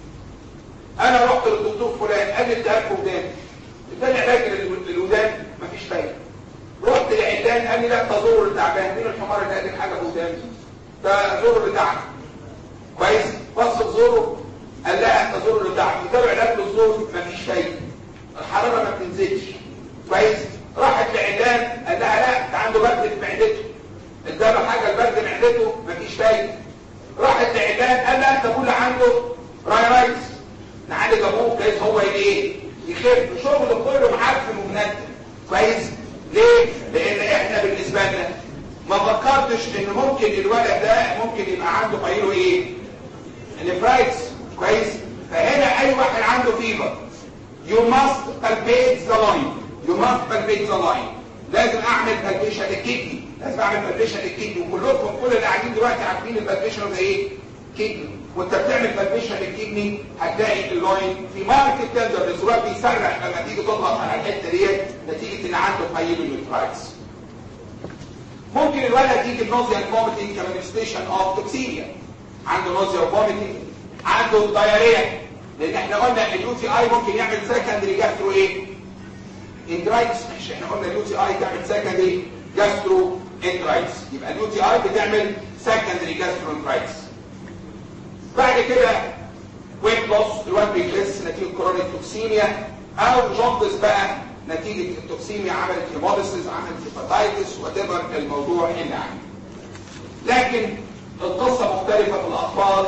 انا رحت للدكتور فلان قال لي التهاب في وداني اداني علاج للودان مفيش فايده رحت لعلان قال لي لا تزور اللي تعبان مين الحمار اللي قال لك حاجه في وداني ده زور اللي تعب كويس بص زوره قال لا تزور اللي تعب يتابع علاج للزور مفيش فايده الحراره ما بتنزلش كويس راحت لعلان قال لها لا ده عنده برد في معدته اداله حاجه البرد معدته مفيش فايده راحت لعلان قال لا انت كل عنده رايرايتس نعالج ابوه كويس هو ايه يخف شغل كله معفن ومنتن كويس ليه لان احنا بالنسبه لنا ما فكرتش ان ممكن الولد ده ممكن يبقى عنده قيله ايه الفرايتس كويس فهنا اي واحد عنده فيبر you must palpate the line you must palpate the line لازم اعمل بالبيشن للكدني لازم اعمل بالبيشن للكدني وكلكم كل اللي قاعدين دلوقتي عارفين البالبيشن ده ايه كدني وانت بتعمل بالبيشن للكدني هتلاقي اللاين في ماركت تندر الزرار بيسرح لما تيجي تضغط على الحته ديت نتيجه ان عنده بايلونيفرايتس ممكن الولد يجي بنوزيا فوميتنج كمانيفستيشن اوف توكسيميا عنده نوزيا وفوميتنج عنده دايريا لان احنا قلنا اليو تي اي ممكن يعمل سكندري جاسترو ايه اندرايتس مش احنا قلنا اليو تي اي تعمل سكندري جاسترو اندرايتس يبقى اليو تي اي بتعمل سكندري جاسترو اندرايتس بعد كده ويت لوس الواد بيخس نتيجه كورونيك توكسيميا او جوندس بقى نتيجه التوكسيميا عملت هيموليسيس عملت هيباتايتس وات الموضوع اللي عنده لكن القصه مختلفه في الاطفال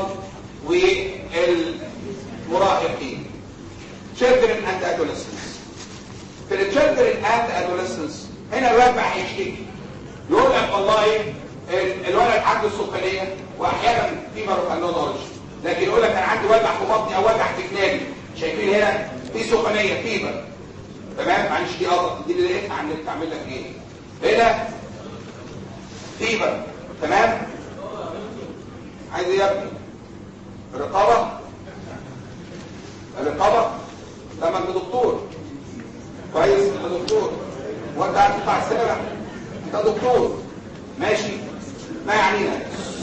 والمراهقين children and adolescents في الchildren and adolescents هنا الولد بقى هيشتكي يقول لك والله الولد عنده سخونيه واحيانا في ماروكانولوجي لكن يقول لك انا عندي وجع في بطني او وجع في جنابي شايفين هنا في سخونيه فيبر تمام معلش دي قطط دي اللي لقيتها عن النت اعمل لك ايه هنا فيبر تمام عايز ايه يا ابني الرقابه الرقابه لما انت دكتور كويس انت دكتور وانت قاعد تطلع السينما انت دكتور ماشي ما يعنينا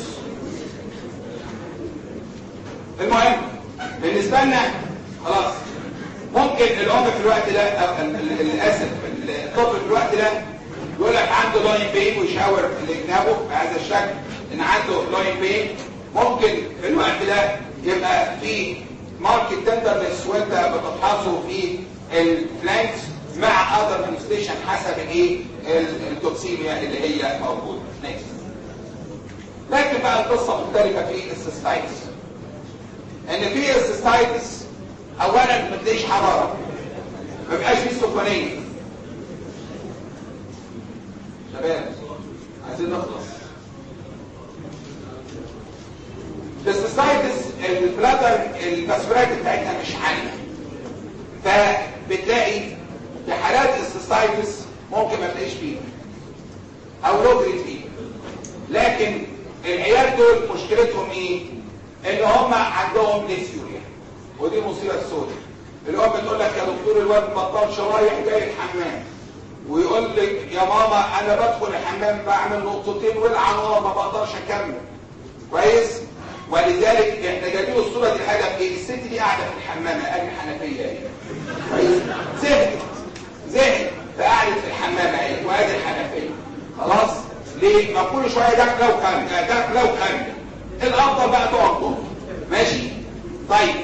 المهم بالنسبه لنا خلاص ممكن الام في الوقت ده او للاسف الطفل في الوقت ده يقول لك عنده لاين بين ويشاور لجنابه بهذا الشكل ان عنده لاين بين ممكن في الوقت ده يبقى في ماركت تندرنس وانت بتفحصه في الفلانكس مع اذر مانيفستيشن حسب الايه التوكسيميا اللي هي موجوده نيكست لكن بقى القصه مختلفه في السيستايتس ان في السيستايتس اولا ما تلاقيش حراره ما بيبقاش فيه سخونيه شباب عايزين نخلص السيستايتس البلادر الباسورات بتاعتها مش عاليه فبتلاقي في حالات السيستايتس ممكن ما تلاقيش فيه او لو جريد فيه لكن العيال دول مشكلتهم ايه ان هم عندهم ديسيوريا ودي مصيبه سوداء الام بتقول لك يا دكتور الواد بطلش رايح جاي الحمام ويقول لك يا ماما انا بدخل الحمام بعمل نقطتين والعنار ما بقدرش اكمل كويس ولذلك احنا جايبين الصوره دي حاجه في الست دي قاعده في الحمام قال حنفيه اهي كويس زهقت زهقت فقعدت في الحمام اهي وادي الحنفيه خلاص ليه ما كل شويه داخله وخارجه داخله وخارجه الافضل بقى تقعد جوه ماشي طيب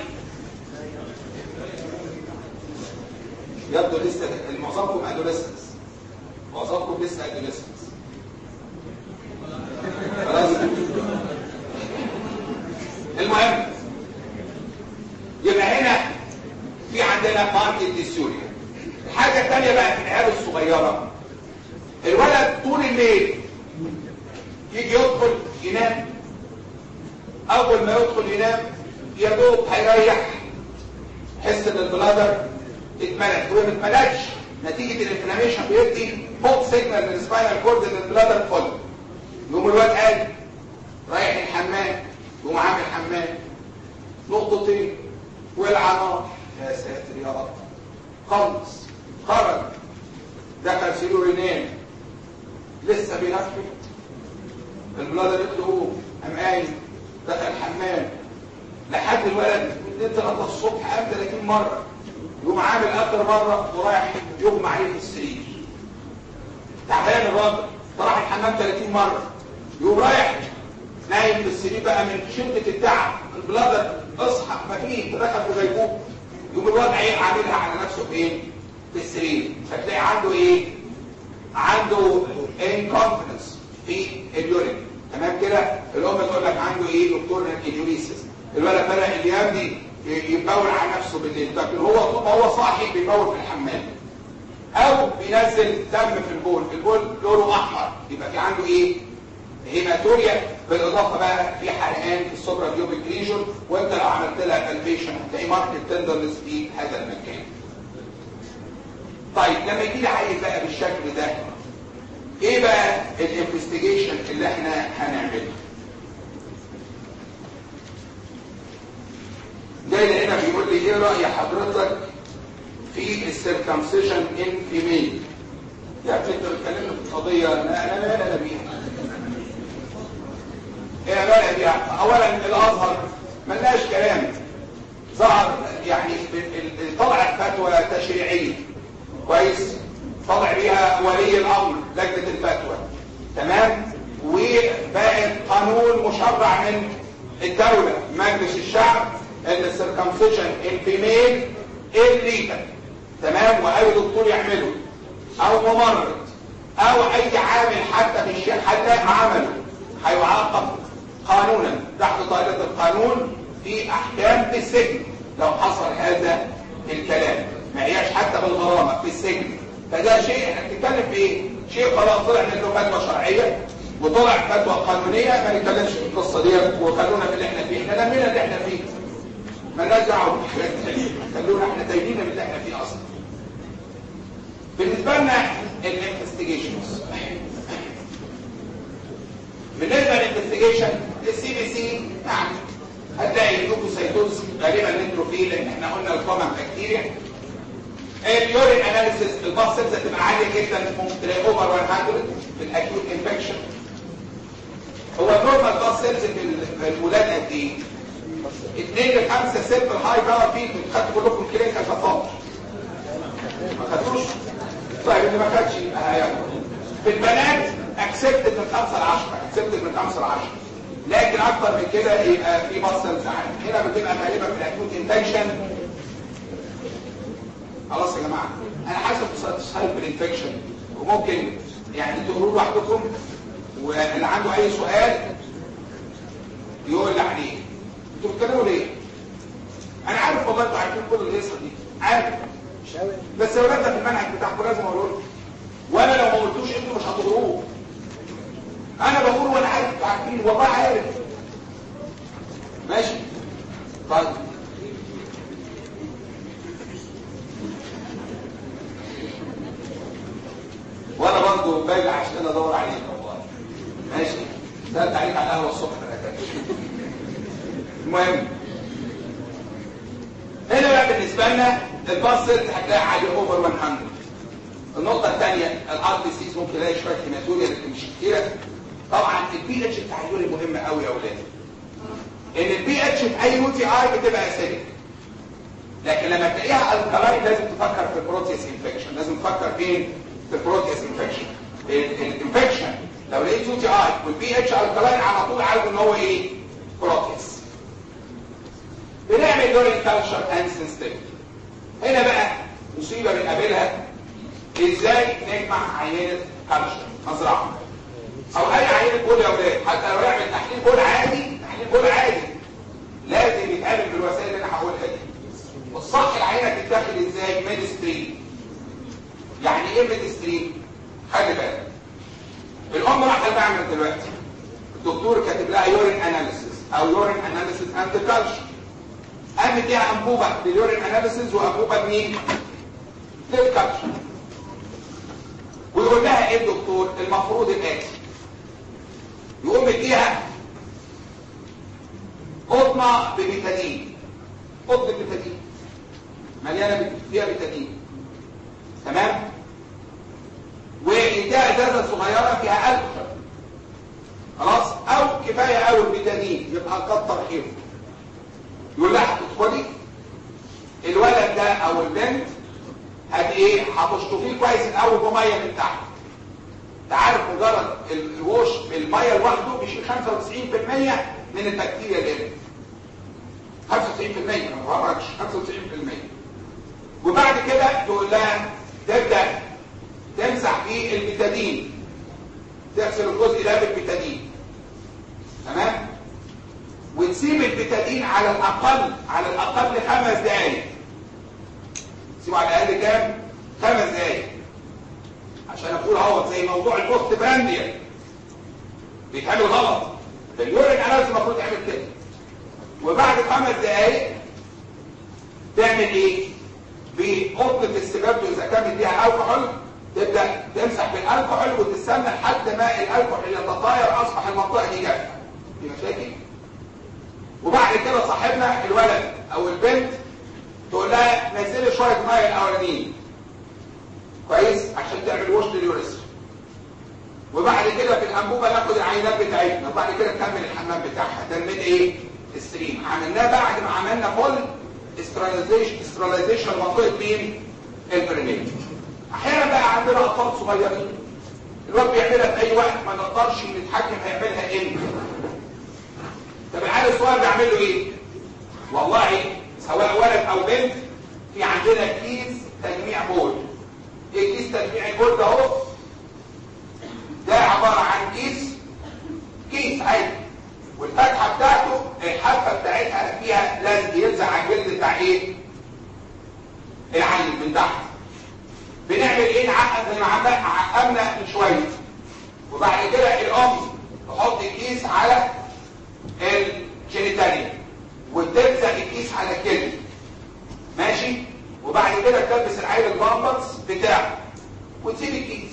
يبدو لسه معظمكم ادوليسنس معظمكم لسه ادوليسنس خلاص المهم يبقى هنا في عندنا ماركت ديسيوريا الحاجة الثانية بقى في العيال الصغيرة الولد طول الليل يجي يدخل ينام اول ما يدخل ينام يا دوب هيريح يحس ان البلادر اتملت هو ما اتملتش نتيجة الانفلاميشن بيدي فوق سيجنال للسباينال كورد ان البلادر فل يقوم الواد قال رايح الحمام يقوم عامل حمام نقطتين ولع نار يا ساتر يا رب خلص خرج دخل سريره ينام لسه بينفذ البلادر يطلقوه قام قايم دخل الحمام لحد الولد من 2 3 الصبح قام 30 مره يقوم عامل اخر مره ورايح يغمى عليه في السرير تعبان الراجل فراح الحمام 30 مره يقوم رايح نايم في السرير بقى من شده التعب البلادر اصحى ما فيه دخل في غيبوبه يقوم الوضع ايه عاملها على نفسه فين في السرير فتلاقي عنده ايه عنده انكونفدنس في اليورين تمام كده الام تقول لك عنده ايه دكتور اليوريسيس الولد بدا الايام دي يبول على نفسه بالليل لكن هو طول ما هو صاحي بيبول في الحمام او بينزل دم في البول البول لونه احمر يبقى في عنده ايه هيماتوريا بالاضافه بقى في حرقان في السوبرا بيوبيك ريجون وانت لو عملت لها بالبيشن هتلاقي ماركت تندرنس في هذا المكان طيب لما يجي لي عيل بقى بالشكل ده ايه بقى الانفستيجيشن اللي احنا هنعمله جاي هنا بيقول لي ايه راي حضرتك في السيركمسيشن ان فيميل يا ابني انت بتكلمني في قضيه انا انا لا لا بيها ايه بلد يعني اولا الازهر ملناش كلام ظهر يعني طلعت فتوى تشريعيه كويس طلع بيها ولي الامر لجنه الفتوى تمام وبقت قانون مشرع من الدوله مجلس الشعب ان السيركمسيشن الفيميل الليجل تمام واي دكتور يعمله او ممرض او اي عامل حتى في الشيء حتى عمله هيعاقب قانونا تحت طائله القانون في احكام في السجن لو حصل هذا الكلام ما هياش حتى بالغرامه في السجن فده شيء احنا بنتكلم في ايه شيء خلاص طلع منه فتوى شرعيه وطلع فتوى قانونيه ما نتكلمش في القصه دي وخلونا في اللي احنا فيه احنا لمينا اللي احنا فيه مالناش دعوه بالحاجات الثانيه خلونا احنا تايبين من اللي احنا فيه اصلا بالنسبه لنا الانفستيجيشنز بالنسبه للانفستيجيشن السي بي سي يعني هتلاقي اللوكوسايتوز غالبا نيتروفيل لان احنا قلنا الكومن بكتيريا اليورين اناليسيس الباس سيلز هتبقى عاليه جدا ممكن تلاقي اوفر 100 في الاكيوت انفكشن هو النورمال باس سيلز في الولاد قد ايه 2 ل 5 ست الهاي باور بيك خدتوا كلكم كلينيكال خطاب ما خدتوش طيب اللي ما خدش يبقى هياخد في البنات اكسبتد من 5 ل 10 اكسبتد من 5 ل 10 لكن اكتر من كده يبقى في باسلز عالي هنا بتبقى غالبا في الاكيوت انفكشن خلاص يا جماعه انا حاسب سايب الانفكشن وممكن يعني تقولوا لوحدكم واللي عنده اي سؤال يقول لي عليه انتوا بتتكلموا ليه انا عارف والله انتوا عارفين كل القصه دي عارف بس يا ولاد ده في المنهج بتاعكم لازم اقول لكم وانا لو ما قلتوش انتوا مش هتقدروه انا بقول وانا عارف انتوا عارفين والله عارف ماشي طيب وانا برضه باجي عشان ادور عليك والله ماشي سالت عليك على القهوه الصبح المهم هنا بقى بالنسبه لنا الباص هتلاقي عالي اوفر 100 النقطه الثانيه الار بي سيز ممكن الاقي شويه هيماتوريا لكن مش كتيره طبعا البي اتش بتاع اليوري مهم قوي يا اولاد ان البي اتش في اي يو تي اي بتبقى اسيدك لكن لما تلاقيها الكلاين لازم تفكر في البروتيس انفكشن لازم تفكر فين في البروتيس انفكشن الانفكشن لو لقيت يو تي اي والبي اتش الكلاين على طول عارف ان هو ايه بروتيس بنعمل يورين كالتشر اند سنسيتيفيتي هنا بقى مصيبه بنقابلها ازاي نجمع عينه كالتشر مزرعه او اي عينه بول يا اولاد حتى لو يعمل تحليل بول عادي تحليل بول عادي لازم يتعمل بالوسائل اللي انا هقولها دي والصح العينه تتاخد ازاي ميد ستريم يعني ايه ميد ستريم خلي بالك الام راح تعمل دلوقتي الدكتور كاتب لها يورين اناليسيس او يورين اناليسيس اند كالتشر قام مديها انبوبه لليورين اناليسيس وانبوبه لمين للكالتشر ويقول لها ايه الدكتور المفروض الاتي يقوم مديها قطنه ببيتادين قطن بيتادين مليانه فيها بيتادين تمام ويديها ازازه صغيره فيها الكحول خلاص او كفايه قوي البيتادين يبقى كتر خيره يقول لها هتدخلي الولد ده او البنت هت ايه هتشطفيه كويس الاول بميه من تحت انت عارف مجرد الوش بالميه لوحده بيشيل 95% من البكتيريا اللي هنا 95% ما بهرجش 95% وبعد كده تقول لها تبدا تمسح فيه البيتادين تغسل الجزء ده بالبيتادين تمام وتسيب البيتادين على الاقل على الاقل خمس دقايق سيبه على الاقل كام خمس دقايق عشان اقول اهوت زي موضوع البوست برانديا بيتعمل غلط اليورين اناليز المفروض تعمل كده وبعد خمس دقايق تعمل ايه بقطنة السبابته اذا كان فيها الكحول تبدا تمسح بالالكحول وتستنى لحد ما الالكحول يتطاير اصبح المنطقه دي جافه دي مشاكل وبعد كده صاحبنا الولد او البنت تقول لها نزلي شويه ميه الاولانيين كويس عشان تعمل وش لليوريثرا وبعد كده في الانبوبه ناخد العينات بتاعتنا وبعد كده نكمل الحمام بتاعها ده من ايه الستريم عملناه بعد ما عملنا فول استراليزيشن استراليزيشن منطقه مين البرينيه احيانا بقى عندنا اطفال صغيرين الواد بيعملها في اي وقت ما نقدرش نتحكم هيعملها امتى طب العيل الصغير بيعمل له ايه والله سواء ولد او بنت في عندنا كيس تجميع بول ايه كيس تجميع البول ده اهو ده عباره عن كيس كيس عادي والفتحه بتاعته الحافه بتاعتها فيها لازم يلزق على الجلد بتاع ايه العين من تحت بنعمل ايه نعقد زي ما عقدنا من شويه وبعد كده الام تحط الكيس على الجينيتاليا وتلزق الكيس على الجلد ماشي وبعد كده تلبس العين البامبرز بتاعه وتسيب الكيس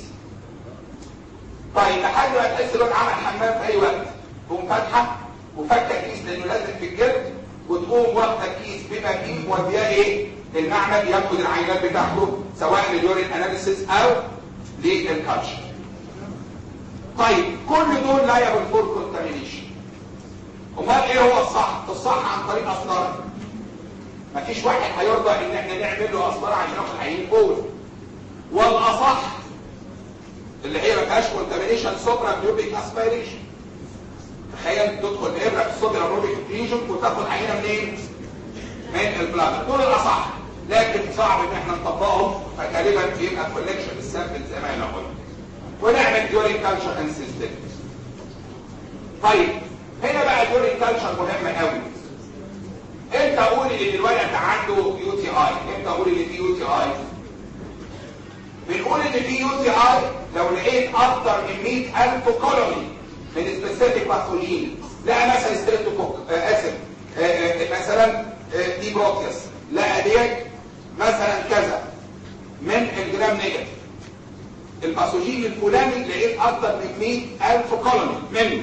طيب لحد ما تحس الواد عمل حمام في اي وقت تقوم فاتحه وفكه الكيس لانه لازم في الجلد وتقوم واخده الكيس بما فيه مودياه ايه المعمل ياخد العينات بتاعته سواء لليورين اناليسيس او للكالتشر طيب كل دول لا يبقى فور كونتامينيشن امال ايه هو الصح الصح عن طريق اسطره مفيش واحد هيرضى ان احنا نعمل له اسطره عشان ناخد عينين بول والاصح اللي هي ما فيهاش كونتامينيشن سوبرا بيوبيك اسبيريشن تخيل تدخل ابره في السوبرا بيوبيك ريجن وتاخد عينه منين من البلادر دول الاصح لكن صعب ان احنا نطبقهم فغالبا بيبقى كولكشن السامبل زي ما انا قلت ونعمل ديورين كالتشر اند سيستم طيب هنا بقى ديورين كالتشر مهمه قوي امتى اقول ان الولد عنده يو تي اي امتى اقول ان في يو تي اي بنقول ان في يو تي اي لو لقيت اكتر من 100000 كولوني من سبيسيفيك باثوجين لقى مثلا ستريبتوكوك اسف مثلا دي بروتيوس لقى ديت مثلا كذا من الجرام نيجاتيف الباثوجين الفلاني لقيت اكتر من 100000 كولوني منه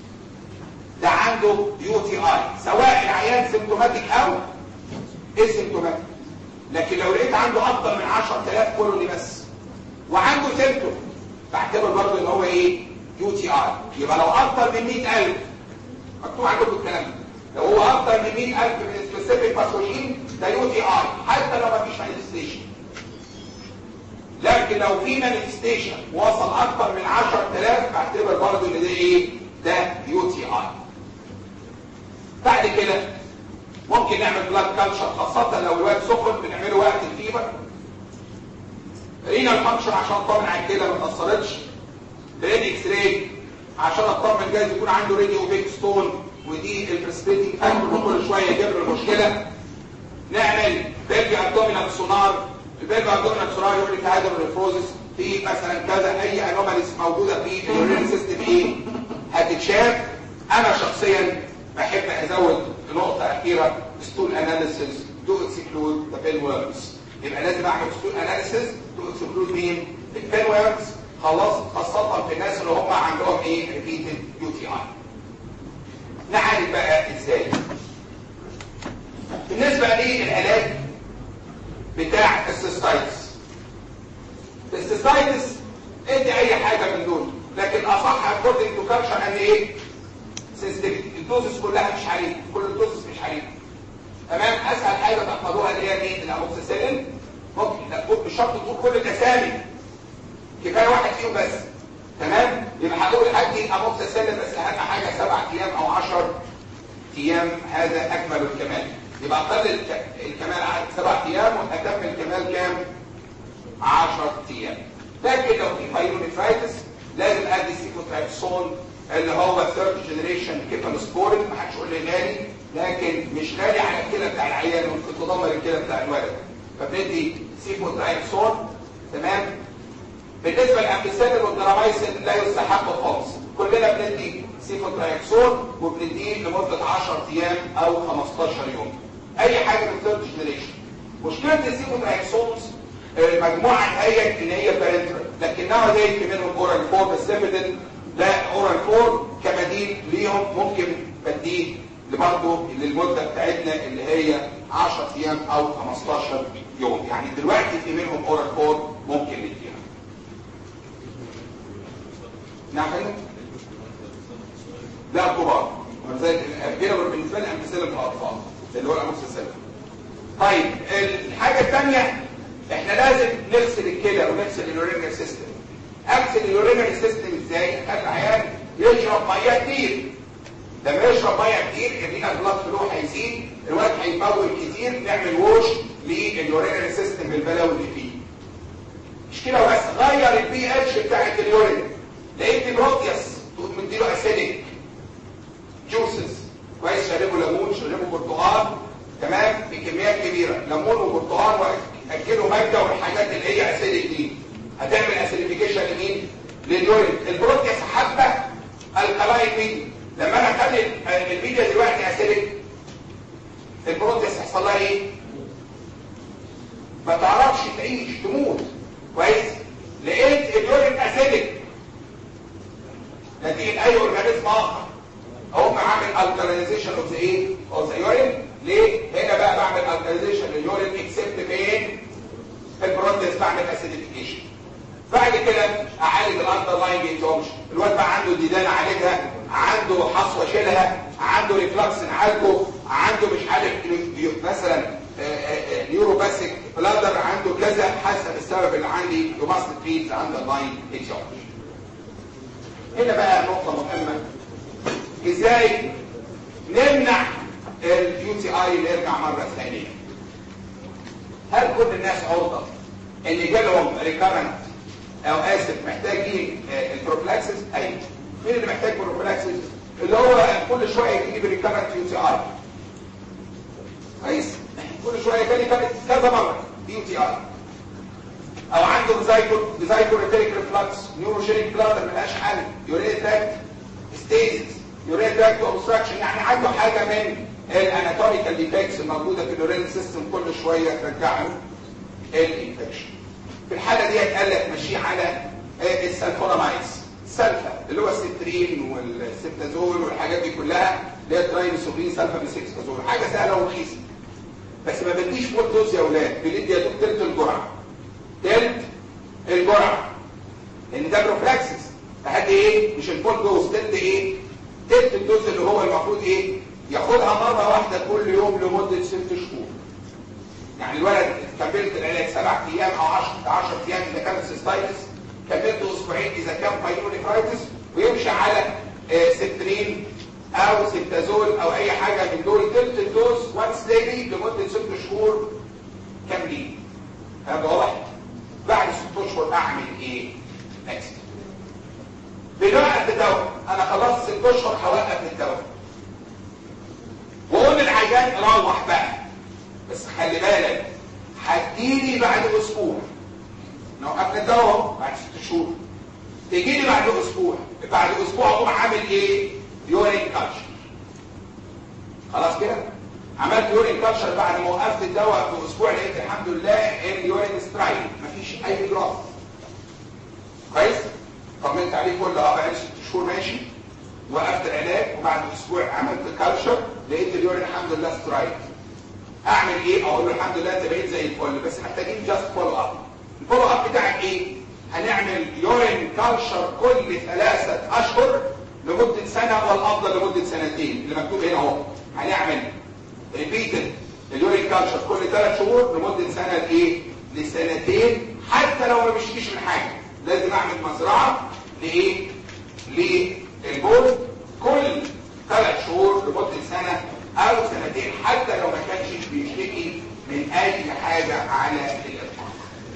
ده عنده يو تي اي سواء العيان سيمتوماتيك او اسيمتوماتيك لكن لو لقيت عنده اكتر من 10000 كولوني بس وعنده سيمتوم بعتبر برضه ان هو ايه يو تي اي يبقى لو اكتر من 100000 مكتوب عندكم الكلام ده لو هو اكتر من 100000 من سبيسيفيك باثوجين ده يو تي اي حتى لو ما فيش مانيفستيشن لكن لو في مانيفستيشن وصل اكتر من 10000 بعتبر برضه ان ده ايه ده يو تي اي بعد كده ممكن نعمل بلاد كالتشر خاصة لو الواد سخن بنعمله وقت الفيبر رينال فانكشن عشان اطمن على الكلى ما اتاثرتش بريد اكس راي عشان اطمن جايز يكون عنده راديو بيك ستون ودي البرسبيتنج فاكتور كل شويه يجيب له المشكله نعمل بيلفي ابدومينال سونار البيلفي ابدومينال سونار يقول لك هذا الريفروزس في مثلا كذا اي انوماليز موجوده في اليورين سيستم ايه هتتشاف انا شخصيا بحب ازود نقطه اخيره ستول اناليسيس تو اكسكلود ذا بين ويرمز يبقى لازم اعمل ستول اناليسيس تو اكسكلود مين البين ويرمز خلاص خاصه في الناس اللي هم عندهم ايه ريبيتد يو تي اي نعالج بقى ازاي بالنسبه للعلاج بتاع السيستايتس السيستايتس ادي اي حاجه من دول لكن اصح اكوردنج تو كالتشر ان ايه سنسيتيفيتي الدوزس كلها مش عليك كل الدوزس مش عليك تمام اسهل حاجه تحفظوها اللي هي مين الاموكسيسيلين ممكن لا مش شرط تقول كل الاسامي كفايه واحد فيهم بس تمام يبقى هقول ادي اموكسيسيلين بس اهم حاجه سبع ايام او 10 ايام هذا اكمل الكمال يبقى اقل الكمال عدد سبع ايام واتم الكمال كام 10 ايام لكن لو في بايلونيفرايتس لازم ادي سيكوترايبسون اللي هو ثيرد جنريشن كيفالوسبورين ما حدش يقول لي غالي لكن مش غالي على الكلى بتاع العيان ممكن تدمر الكلى بتاع الولد فبندي سيكوترايبسون تمام بالنسبه للامبيسيلين والجرامايسين لا يستحق خالص كلنا بندي سيفوترايكسون وبنديه لمده 10 ايام او 15 يوم اي حاجه من ثيرد جنريشن مشكله السيفوترايكسونز المجموعه ديت ان هي بارنترال لكنها زي منهم اورال فور بس ليميتد لا اورال فور كبديل ليهم ممكن بديه برضه للمده بتاعتنا اللي هي 10 ايام او 15 يوم يعني دلوقتي في منهم اورال فور ممكن نديها نعم فندم لا كبار ولذلك الجيربر بالنسبه لي امثله في الاطفال اللي هو الاموكسيسيلين طيب الحاجه الثانيه احنا لازم نغسل الكلى ونغسل اليورينري سيستم اغسل اليورينري سيستم ازاي خلي العيان يشرب ميه كتير لما يشرب ميه كتير الرينال بلاد فلو هيزيد الوقت هيمول كتير نعمل ووش لليورينري سيستم بالبلاوي اللي فيه مش كده بس غير البي اتش بتاعت اليورين لقيت بروتياس تقوم مديله اسيدك جوسز كويس شربوا ليمون شربوا برتقال تمام بكميات كبيره ليمون وبرتقال واكلوا ماده والحاجات اللي هي اسيدك دي هتعمل اسيديفيكيشن لمين لليورين البروتياس حبه الكلاين ميديا لما انا اخلي الميديا دلوقتي اسيدك البروتياس يحصل لها ايه ما تعرفش تعيش تموت كويس لقيت اليورين اسيدك نتيجه اي اورجانيزم اخر اقوم عامل الكاليزيشن اوف ذا ايه اوف ذا يورين ليه هنا بقى بعمل الكاليزيشن لليورين اكسبت فين في البروتيز بعمل اسيديفيكيشن بعد كده اعالج الاندرلاينج انفورميشن الواد بقى عنده ديدان اعالجها عنده حصوه اشيلها عنده ريفلكس نعالجه عنده مش عارف مثلا نيوروباثيك بلادر عنده كذا حسب السبب اللي عندي يو ماست تريت اندرلاين اتيولوجي هنا بقى نقطه مهمه ازاي نمنع اليو تي اي اللي يرجع مره ثانيه هل كل الناس عرضه ان جالهم ريكارنت او اسف محتاجين البروفلاكسس ايوه مين اللي محتاج بروفلاكسس اللي هو كل شويه يجيب ريكارنت يو تي اي كويس كل شويه جالي كانت كذا مره يو تي اي او عنده ديزايكو ديزايكو ريتيريك ريفلكس نيوروجينيك بلادر ملهاش حل يورين تراكت ستيزز يورين تراكت اوبستراكشن يعني عنده حاجه من الاناتوميكال ديفكتس الموجوده في اليورين سيستم كل شويه ترجع له الانفكشن في الحاله دي قال لك ماشي على السلفونامايدز سلفا اللي هو السترين والسبتازول والحاجات دي كلها اللي هي ترايميثوبرين سلفا بسكستازول حاجه سهله ورخيصه بس ما بديش فول دوز يا اولاد بندي يا دوب تلت الجرعه تلت الجرعه لان ده بروفلاكسس فهدي ايه مش الفول دوز تلت ايه تلت الدوز اللي هو المفروض ايه ياخدها مره واحده كل يوم لمده ست شهور يعني الولد كملت العلاج سبع ايام او 10 10 ايام اذا كانت سيستايتس كملت اسبوعين اذا كان بايونيفرايتس ويمشي على آه سترين او سبتازول او اي حاجه من دول تلت الدوز وانس ديلي لمده ست شهور كاملين هذا واضح بعد ست اشهر اعمل ايه نكست بنوقف الدواء انا خلصت ست اشهر هوقف الدواء وقول للعيان روح بقى بس خلي بالك هتجيلي بعد اسبوع نوقفنا الدواء بعد ست شهور تجيلي بعد اسبوع بعد اسبوع اقوم عامل ايه يورين كالتشر خلاص كده عملت يورين كالتشر بعد ما وقفت الدواء في اسبوع لقيت الحمد لله اليورين سترايل مفيش اي دروب كويس طمنت عليه كل اه بقى ست شهور ماشي وقفت العلاج وبعد اسبوع عملت كالتشر لقيت اليورين الحمد لله سترايل اعمل ايه اقول له الحمد لله انت بقيت زي الفل بس محتاجين جاست فولو اب الفولو اب بتاعك ايه هنعمل يورين كالتشر كل ثلاثه اشهر لمدة سنة والأفضل لمدة سنتين اللي مكتوب هنا اهو هنعمل ريبيتد اليورين كالتشر كل ثلاث شهور لمدة سنة لإيه؟ لسنتين حتى لو ما بيشتكيش من حاجة لازم أعمل مزرعة لإيه؟ للبول كل ثلاث شهور لمدة سنة أو سنتين حتى لو ما كانش بيشتكي من أي حاجة على الإطلاق.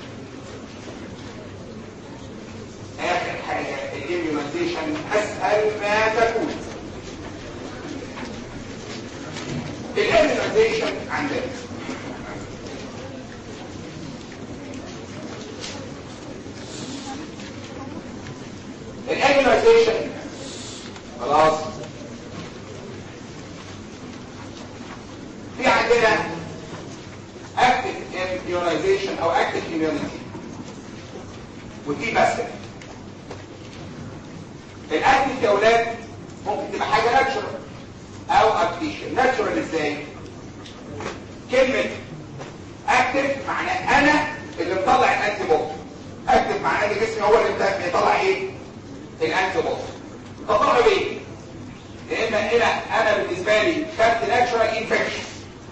آخر حاجة الاميونيزيشن اسهل ما تكون الاميونيزيشن عندنا الاميونيزيشن خلاص في عندنا اكتف اميونيزيشن او اكتف اميونيتي ودي باسف الاكتف يا اولاد ممكن تبقى حاجه ناتشورال او ارتفيشال ناتشورال ازاي كلمه اكتف معناه انا اللي مطلع الانتي بودي اكتف معناه ان جسمي هو اللي بيطلع ايه الانتي انتي بودي طلعوا ليه؟ يا اما هنا انا بالنسبه لي خدت ناتشورال انفكشن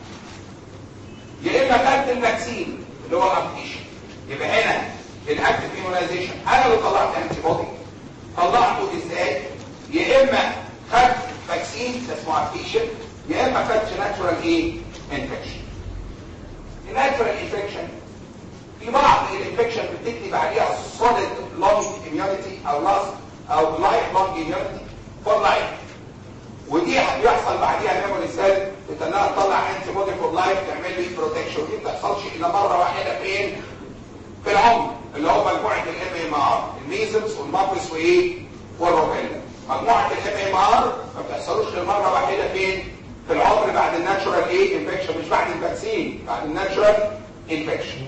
يا اما خدت الفاكسين اللي هو الابليكيشن يبقى هنا الاكتف ايمونايزيشن انا اللي طلعت انتي بودي طلعته ازاي؟ يا اما خدت فاكسين ده اسمه ابليكيشن يا اما خدت ناتشورال ايه؟ انفكشن الناتشورال انفكشن في بعض الانفكشن بتكتب عليها solid long immunity او لاست او لايف لونج immunity فور لايف ودي بيحصل بعديها نعمل ازاي انها تطلع انتي بودي فور لايف تعمل لي بروتكشن ودي ما بتحصلش الا مره واحده فين في العمر اللي هو مجموعه الام ام ار الميزلز والمابلس وايه والروبيلا مجموعه الام ام ار ما بتحصلوش غير مره واحده فين في العمر بعد الناتشورال ايه انفكشن مش بعد الفاكسين بعد الناتشورال انفكشن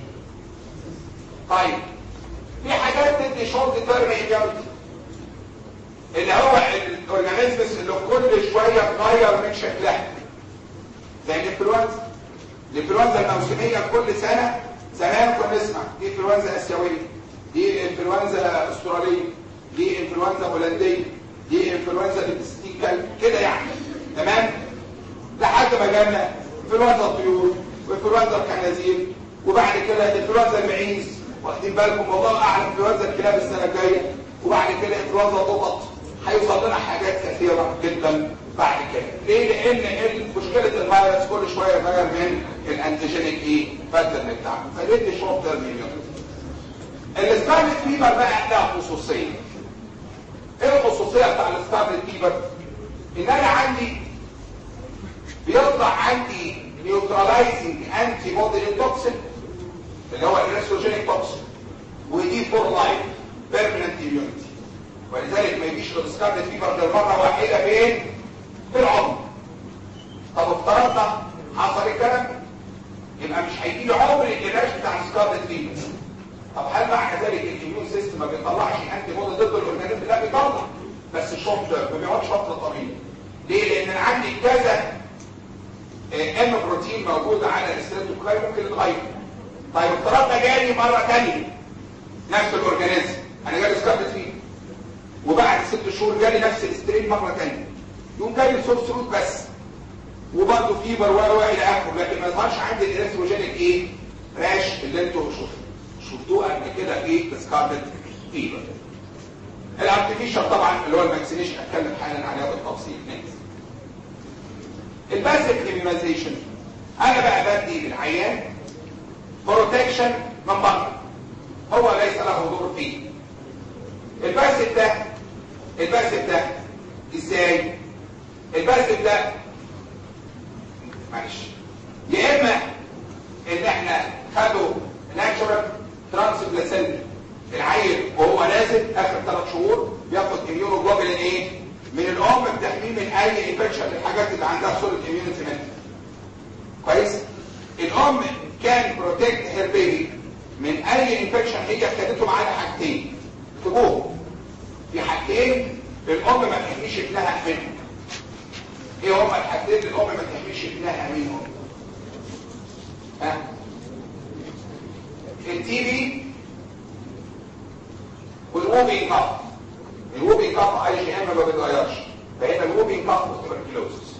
طيب في حاجات تدي شورت تيرم اميونيتي اللي هو الاورجانيزمز اللي كل شويه تغير من شكلها زي الانفلونزا الانفلونزا الموسميه كل سنه زمان كنا نسمع دي انفلونزا اسيويه دي انفلونزا استراليه دي انفلونزا هولنديه دي انفلونزا ليبستيكال كده يعني تمام لحد ما جالنا انفلونزا الطيور وانفلونزا الخنازير وبعد كده انفلونزا المعيز واخدين بالكم والله اعلم انفلونزا الكلاب السنه الجايه وبعد كده انفلونزا القطط هيوصل لنا حاجات كثيره جدا بعد كده ليه لان مشكله الفيروس كل شويه يغير من الانتيجينيك ايه باترن بتاعه فبيدي شورت تيرم immunity السكارلت فيبر بقى لها خصوصيه ايه الخصوصيه بتاع السكارلت فيبر ان انا عندي بيطلع عندي نيوتراليزنج انتي بودي للتوكسين اللي هو الريستروجينيك توكسين ودي فور لايف بيرمننت immunity ولذلك ما يجيش السكارلت فيبر غير مره واحده فين في العمر طب افترضنا حصل الكلام يبقى مش هيجي لي عمر العلاج بتاع السكارلت فيبر طب هل معنى ذلك الاميون سيستم ما بيطلعش انتي بودي ضد الاورجانيزم لا بيطلع بس الشورت ما بيقعدش فتره طويله ليه لان انا عندي كذا ام بروتين موجود على الاستريبتوكوكاي ممكن يتغير طيب افترضنا جالي مره ثانيه نفس الاورجانيزم انا جالي سكارلت فيبر وبعد ست شهور جالي نفس الاسترين مره ثانيه يقوم جالي سورس روت بس وبرضه فيبر و الى اخره لكن ما يظهرش عندي الاريثروجينيك ايه راش اللي انتوا شفتوه شفتوه قبل كده في سكارلت فيبر الارتفيشال طبعا اللي هو الفاكسينيشن هتكلم حالا عليها بالتفصيل نكست الباسيف ايميونايزيشن انا بقى بدي للعيان بروتكشن من بره هو ليس له دور فيه الباسيف ده الباسيف ده ازاي الباسيف ده معلش يا اما ان احنا خدوا ناتشورال ترانسبلاسنت العيل وهو نازل اخر ثلاث شهور بياخد اميونوجلوبولين ايه من الام بتحميه من اي انفكشن الحاجات اللي عندها سوليد اميونيتي منها كويس الام كان بروتكت هير بيبي من اي انفكشن هي خدته معانا حاجتين اكتبوهم في حاجتين الام ما تحميش ابنها منهم ايه هما الحاجتين اللي الام ما تحميش ابنها منهم ها التي بي والووبي كاف الووبي كاف اي جي ام ما بيتغيرش فهنا الووبي كاف والتبركلوزس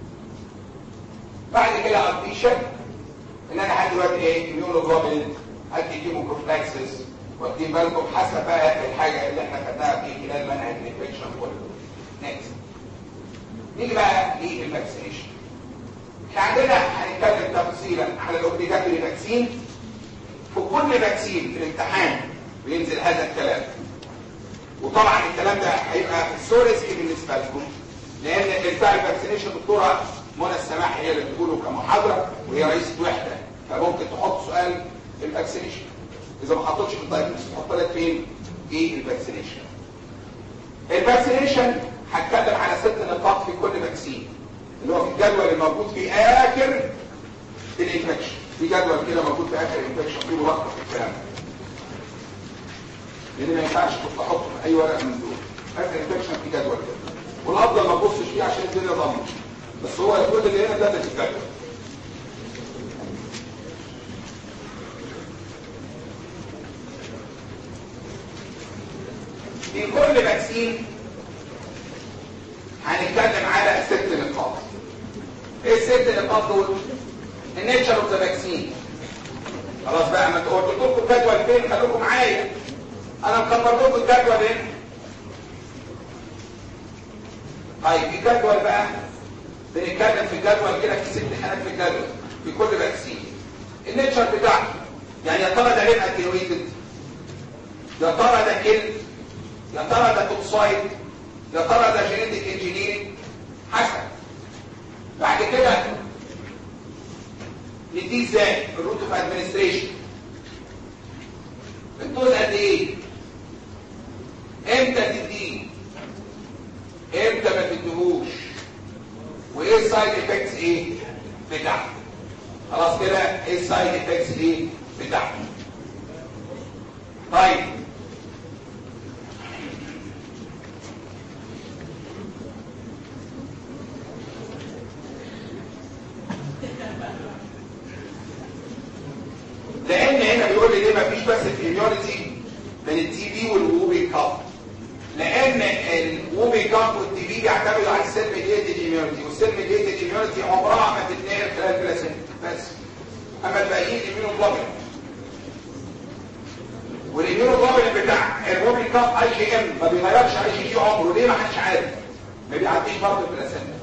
بعد كده ابديشن ان انا هدي دلوقتي ايه اميونوجلوبولين هدي كيموكوفلاكسس واخدين بالكم حسب بقى الحاجه اللي احنا خدناها في خلال منهج الانفكشن كله نكست نيجي بقى للفاكسينيشن احنا عندنا هنتكلم تفصيلا على الاوبليجاتوري فاكسين في كل فاكسين في الامتحان بينزل هذا الكلام وطبعا الكلام ده هيبقى سو ريسكي بالنسبه لكم لان بتاع الفاكسينيشن دكتوره منى السماح هي اللي بتقوله كمحاضره وهي رئيسه وحده فممكن تحط سؤال الفاكسينيشن اذا ما حطيتش في الدايجنوستس تحط لك فين ايه الفاكسينيشن الفاكسينيشن هتكلم على ست نقاط في كل فاكسين اللي هو في الجدول الموجود في اخر الانفكشن في جدول كده موجود في اخر الانفكشن فيه ملخص الكلام لان ما ينفعش كنت احطه في اي ورقه من دول اخر الانفكشن في جدول كده والافضل ما تبصش فيه عشان الدنيا ضمت بس هو كل اللي هنا ده اللي في الجدول في كل فاكسين الست نقاط دول النيتشر اوف ذا فاكسين خلاص بقى ما تقول قلت لكم الجدول فين خليكم معايا انا مكبر لكم الجدول هنا طيب في جدول بقى بنتكلم في الجدول كده في ست حالات في الجدول في كل فاكسين النيتشر بتاعته يعني يا ترى ده ليه اتنويتد يا ترى ده كل يا ترى ده توكسايد يا ترى ده جينيتك انجينيرنج حسب بعد كده نديه ازاي الروت اوف ادمنستريشن الدوز قد ايه امتى تديه امتى ما تديهوش وايه السايد افكتس ايه بتاعته خلاص كده ايه السايد افكتس ايه بتاعته طيب لان هنا بيقول لي ليه مفيش بس الاميونيتي من التي بي والووبي كاب لان الووبي كاب والتي بي بيعتمدوا على السيل ميديتد اميونيتي والسيل ميديتد اميونيتي عمرها ما تتنقل خلال البلاسينتا بس اما الباقيين الاميونوجلوبين والاميونوجلوبين بتاع الووبي كاب اي جي ام ما بيغيرش اي جي جي عمره ليه ما حدش عارف ما بيعديش برضه البلاسينتا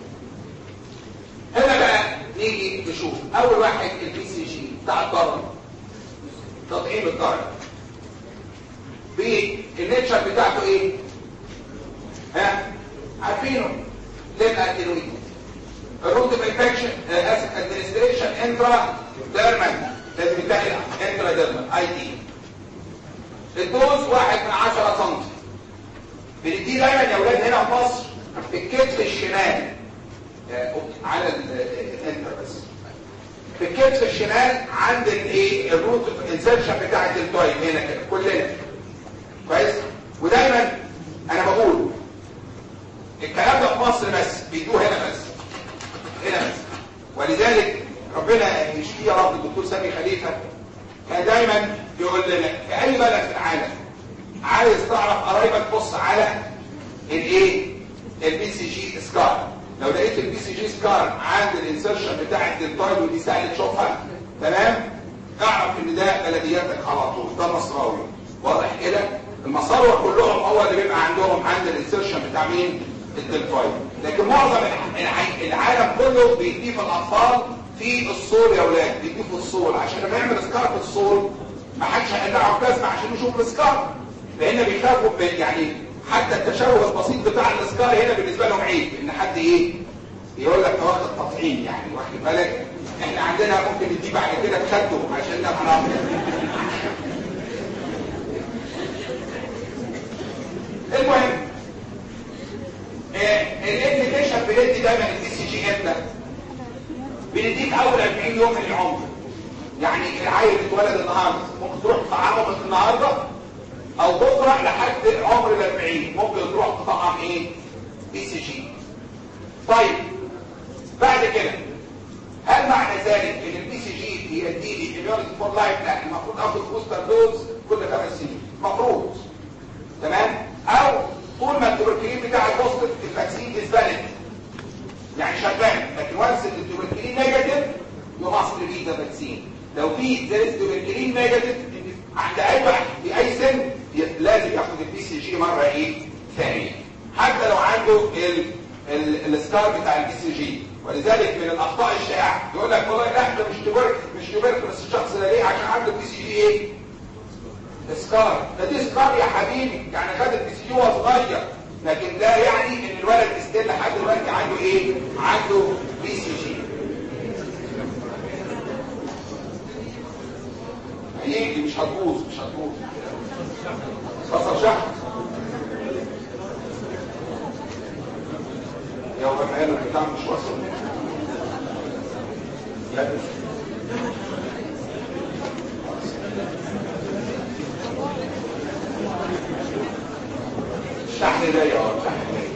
هنا بقى نيجي نشوف اول واحد البي سي جي بتاع الضرر تطعيم الضرر بالنيتشر بتاعته ايه ها عارفينه ليبقى اتنويد الروت اوف انفكشن اسف ادمنستريشن انترا ديرمال لازم يتاخد انترا ديرمال اي دي الدوز واحد من 10 سم بنديه دايما يا اولاد هنا في مصر في الكتف الشمال على الانتر بس في الكتف الشمال عند الايه الروت اوف انسرشن بتاعه التايم هنا كده كلنا كويس ودايما انا بقول الكلام ده في مصر بس بيدوه هنا بس هنا بس ولذلك ربنا يشفيه يا رب الدكتور سامي خليفه كان دايما يقول لنا في اي بلد في العالم عايز تعرف قرايبك بص على الايه البي سي جي سكار لو لقيت البي سي جي سكار عند الانسرشن بتاع الدلتايد ودي سهل تشوفها تمام اعرف ان ده بلدياتك على طول ده مصراوي واضح كده المصاروع كلهم هو اللي بيبقى عندهم عند الانسرشن بتاع مين الدلتايد لكن معظم العالم كله بيديه في الاطفال في الصول يا اولاد بيديه في الصول عشان لما يعمل سكار في الصول ما حدش هيقلعه بجزمه عشان يشوف السكار لان بيخافوا يعني حتى التشوه البسيط بتاع الاسكار هنا بالنسبه لهم عيب ان حد ايه يقول لك واخد تطعيم يعني واخد بالك احنا عندنا ممكن نديه بعد كده بخده عشان ده حرام المهم الابلكيشن بندي دايما الدي سي جي امتى بنديك اول 40 يوم من العمر يعني العيل اتولد النهارده ممكن تروح تطعمه النهارده او بكره لحد عمر ال 40 ممكن تروح تطعم ايه بي سي جي طيب بعد كده هل معنى ذلك ان البي سي جي بيديني اميونيتي فور لايف لا المفروض اخد بوستر دوز كل خمس سنين المفروض تمام او طول ما التبركلين بتاع البوستر الفاكسين فاليد يعني شغال لكن وانس التبركلين نيجاتيف يو ماست بي ذا فاكسين لو في زي التبركلين نيجاتيف عند اي واحد في اي سن لازم ياخد البي سي جي مره ايه ثانيه حتى لو عنده ال السكار بتاع البي سي جي ولذلك من الاخطاء الشائعه يقول لك والله لا ده مش تبرك مش تبرك بس الشخص ده ليه عشان عنده بي سي جي ايه سكار ده دي سكار يا حبيبي يعني خد البي سي جي وهو صغير لكن ده يعني ان الولد استيل لحد دلوقتي عنده ايه عنده بي سي جي هيجي مش هتبوظ مش هتبوظ بصر شحن يا رب قال البتاع مش وصل لا الشحن ده يا رب الشحن ده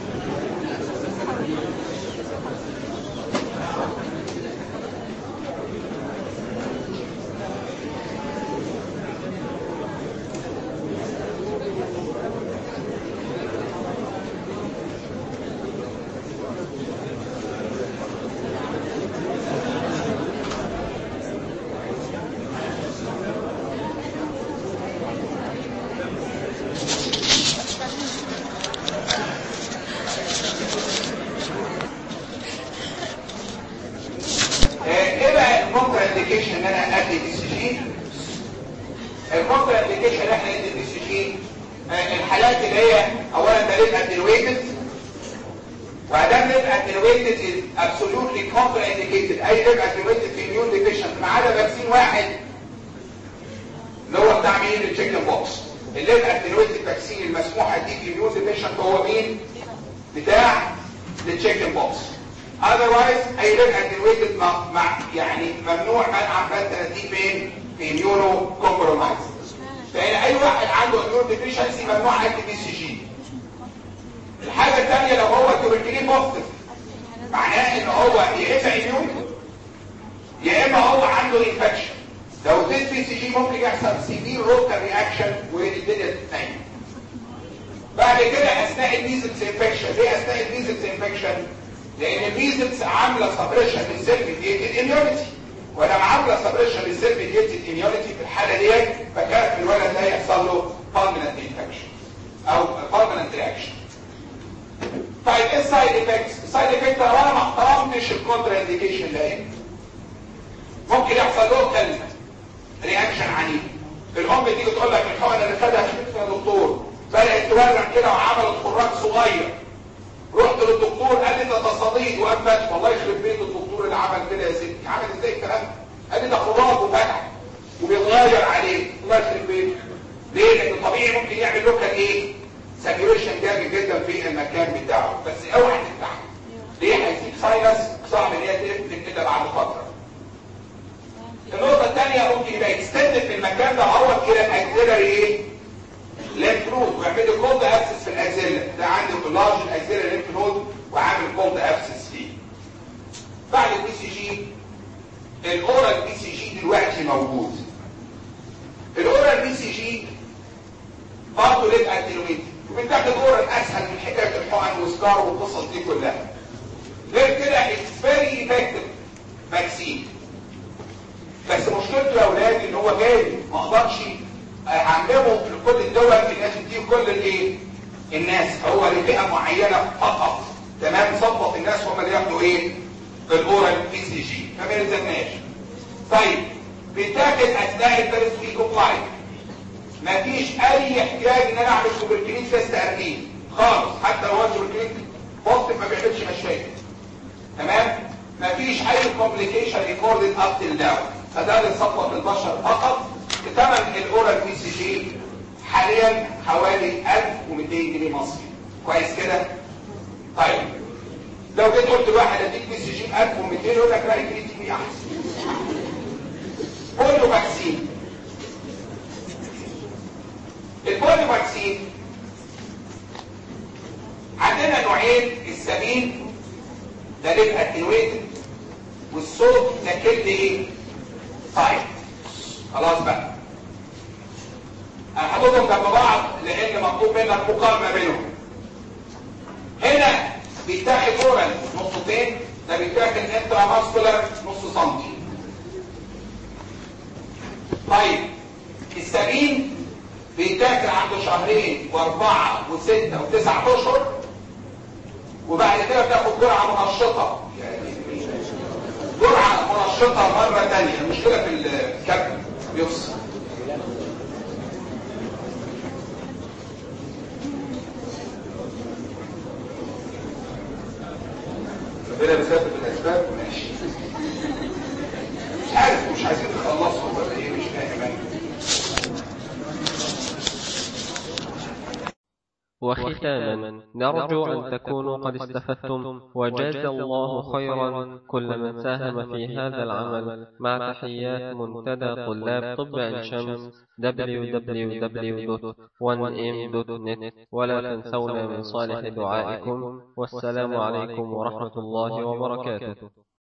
انا ادي بي سي جي الكونتر انديكيشن احنا ندي بي سي جي الحالات اللي هي اولا ده ليد اتنويتد وادام ليد اتنويتد از ابسولوتلي كونتر انديكيتد اي ليد اتنويتد في اميون ديفيشنت ما عدا فاكسين واحد اللي هو بتاع مين التشيكن بوكس الليد اتنويتد فاكسين المسموح اديه في اميون ديفيشنت هو مين بتاع التشيكن بوكس otherwise اي ليد اتنويتد مع يعني ممنوع منعا باتا دي فين في اميونو كومبرومايز فإن أي واحد عنده اميون ديفيشنسي ممنوع ادي بي سي جي الحاجة الثانية لو هو توركلين بوزيتيف معناه ان هو يا اما اميون يا اما هو عنده انفكشن لو اديت بي سي جي ممكن يحصل سيفير روكال رياكشن والدنيا تتنين بعد كده اثناء الميزلز انفكشن ليه اثناء الميزلز انفكشن لان الميزلز عامله سبريشن للسيل ميديتد اميونيتي ولما عامله سبريشن للسيل ميديتد اميونيتي في الحاله ديت فكان الولد ده يحصل له permanent انفكشن او permanent رياكشن طيب ايه السايد افكتس السايد افكت لو انا ما احترمتش الكونترا انديكيشن ده ممكن يحصل له كلمه رياكشن عنيف الام تيجي تقول لك الحقنه اللي خدها شفت يا دكتور بدات تورم كده وعملت خراج صغير رحت للدكتور قال لي ده تصاديد وقفت والله يخرب بيت الدكتور اللي عمل كده يا ستي عمل ازاي الكلام قال لي ده خراج وفتح وبيتغير عليه الله يخرب بيته ليه لان طبيعي ممكن يعمل لوكال ايه ساتوريشن جامد جدا في المكان بتاعه بس اوعى تفتحه ليه هيسيب ساينس صعب ان هي تقفل كده بعد فتره النقطه الثانيه ممكن يبقى يكستند في المكان ده هو كده اكسلري ايه ليمف نود ويعمل له كولد ابسس في الازله ده عنده لارج الاكسلري ليمف نود وعامل كولد ابسس فيه بعد البي سي جي الاورال بي سي جي دلوقتي موجود الاورال بي سي جي برضه ليه اتنويتد وبتاخد اورال اسهل من حكايه الحقن والسكار والقصص دي كلها غير كده اتس فيري افكتيف فاكسين بس مشكلته يا اولاد ان هو غالي ما اقدرش اعلمه لكل الدول الناس دي كل الايه الناس هو لفئه معينه فقط تمام ظبط الناس هم اللي ياخدوا ايه الاورال بي سي جي فما يلزمناش طيب بيتاخد اثناء الفيرست ويك اوف لايف مفيش اي احتياج ان انا اعمل توبركلين تيست ارميه خالص حتى لو هو توبركلين بوزيتيف ما بيعملش مشاكل تمام مفيش اي كومبليكيشن ريكوردد اب تل ناو فده اللي صفوه البشر فقط بثمن الاورال بي سي جي حاليا حوالي 1200 جنيه مصري كويس كده طيب لو جيت قلت لواحد اديك بي سي جي 1200 يقول لك لا اديني تي بي احسن بوليو فاكسين البوليو فاكسين عندنا نوعين السمين ده بيبقى اتنويتد والصوت ده كلمه ايه طيب خلاص بقى هحطهم جنب بعض لان مطلوب منك مقارنه بينهم هنا بيتاخد اورال نقطتين ده بيتاخد انترا ماسكولار نص سنتي طيب السمين بيتاكل عنده شهرين واربعة وستة وتسعة اشهر وبعد كده بتاخد جرعة منشطة جرعة منشطة مرة تانية المشكلة في الكبد بيفصل ربنا بيسبب الاسباب ماشي مش عارف مش عايزين نخلصهم ولا ايه مش فاهم انا وختاما نرجو أن تكونوا قد استفدتم وجاز الله خيرا كل من ساهم في هذا العمل مع تحيات منتدى طلاب طب عين شمس www.1m.net ولا تنسونا من صالح دعائكم والسلام عليكم ورحمة الله وبركاته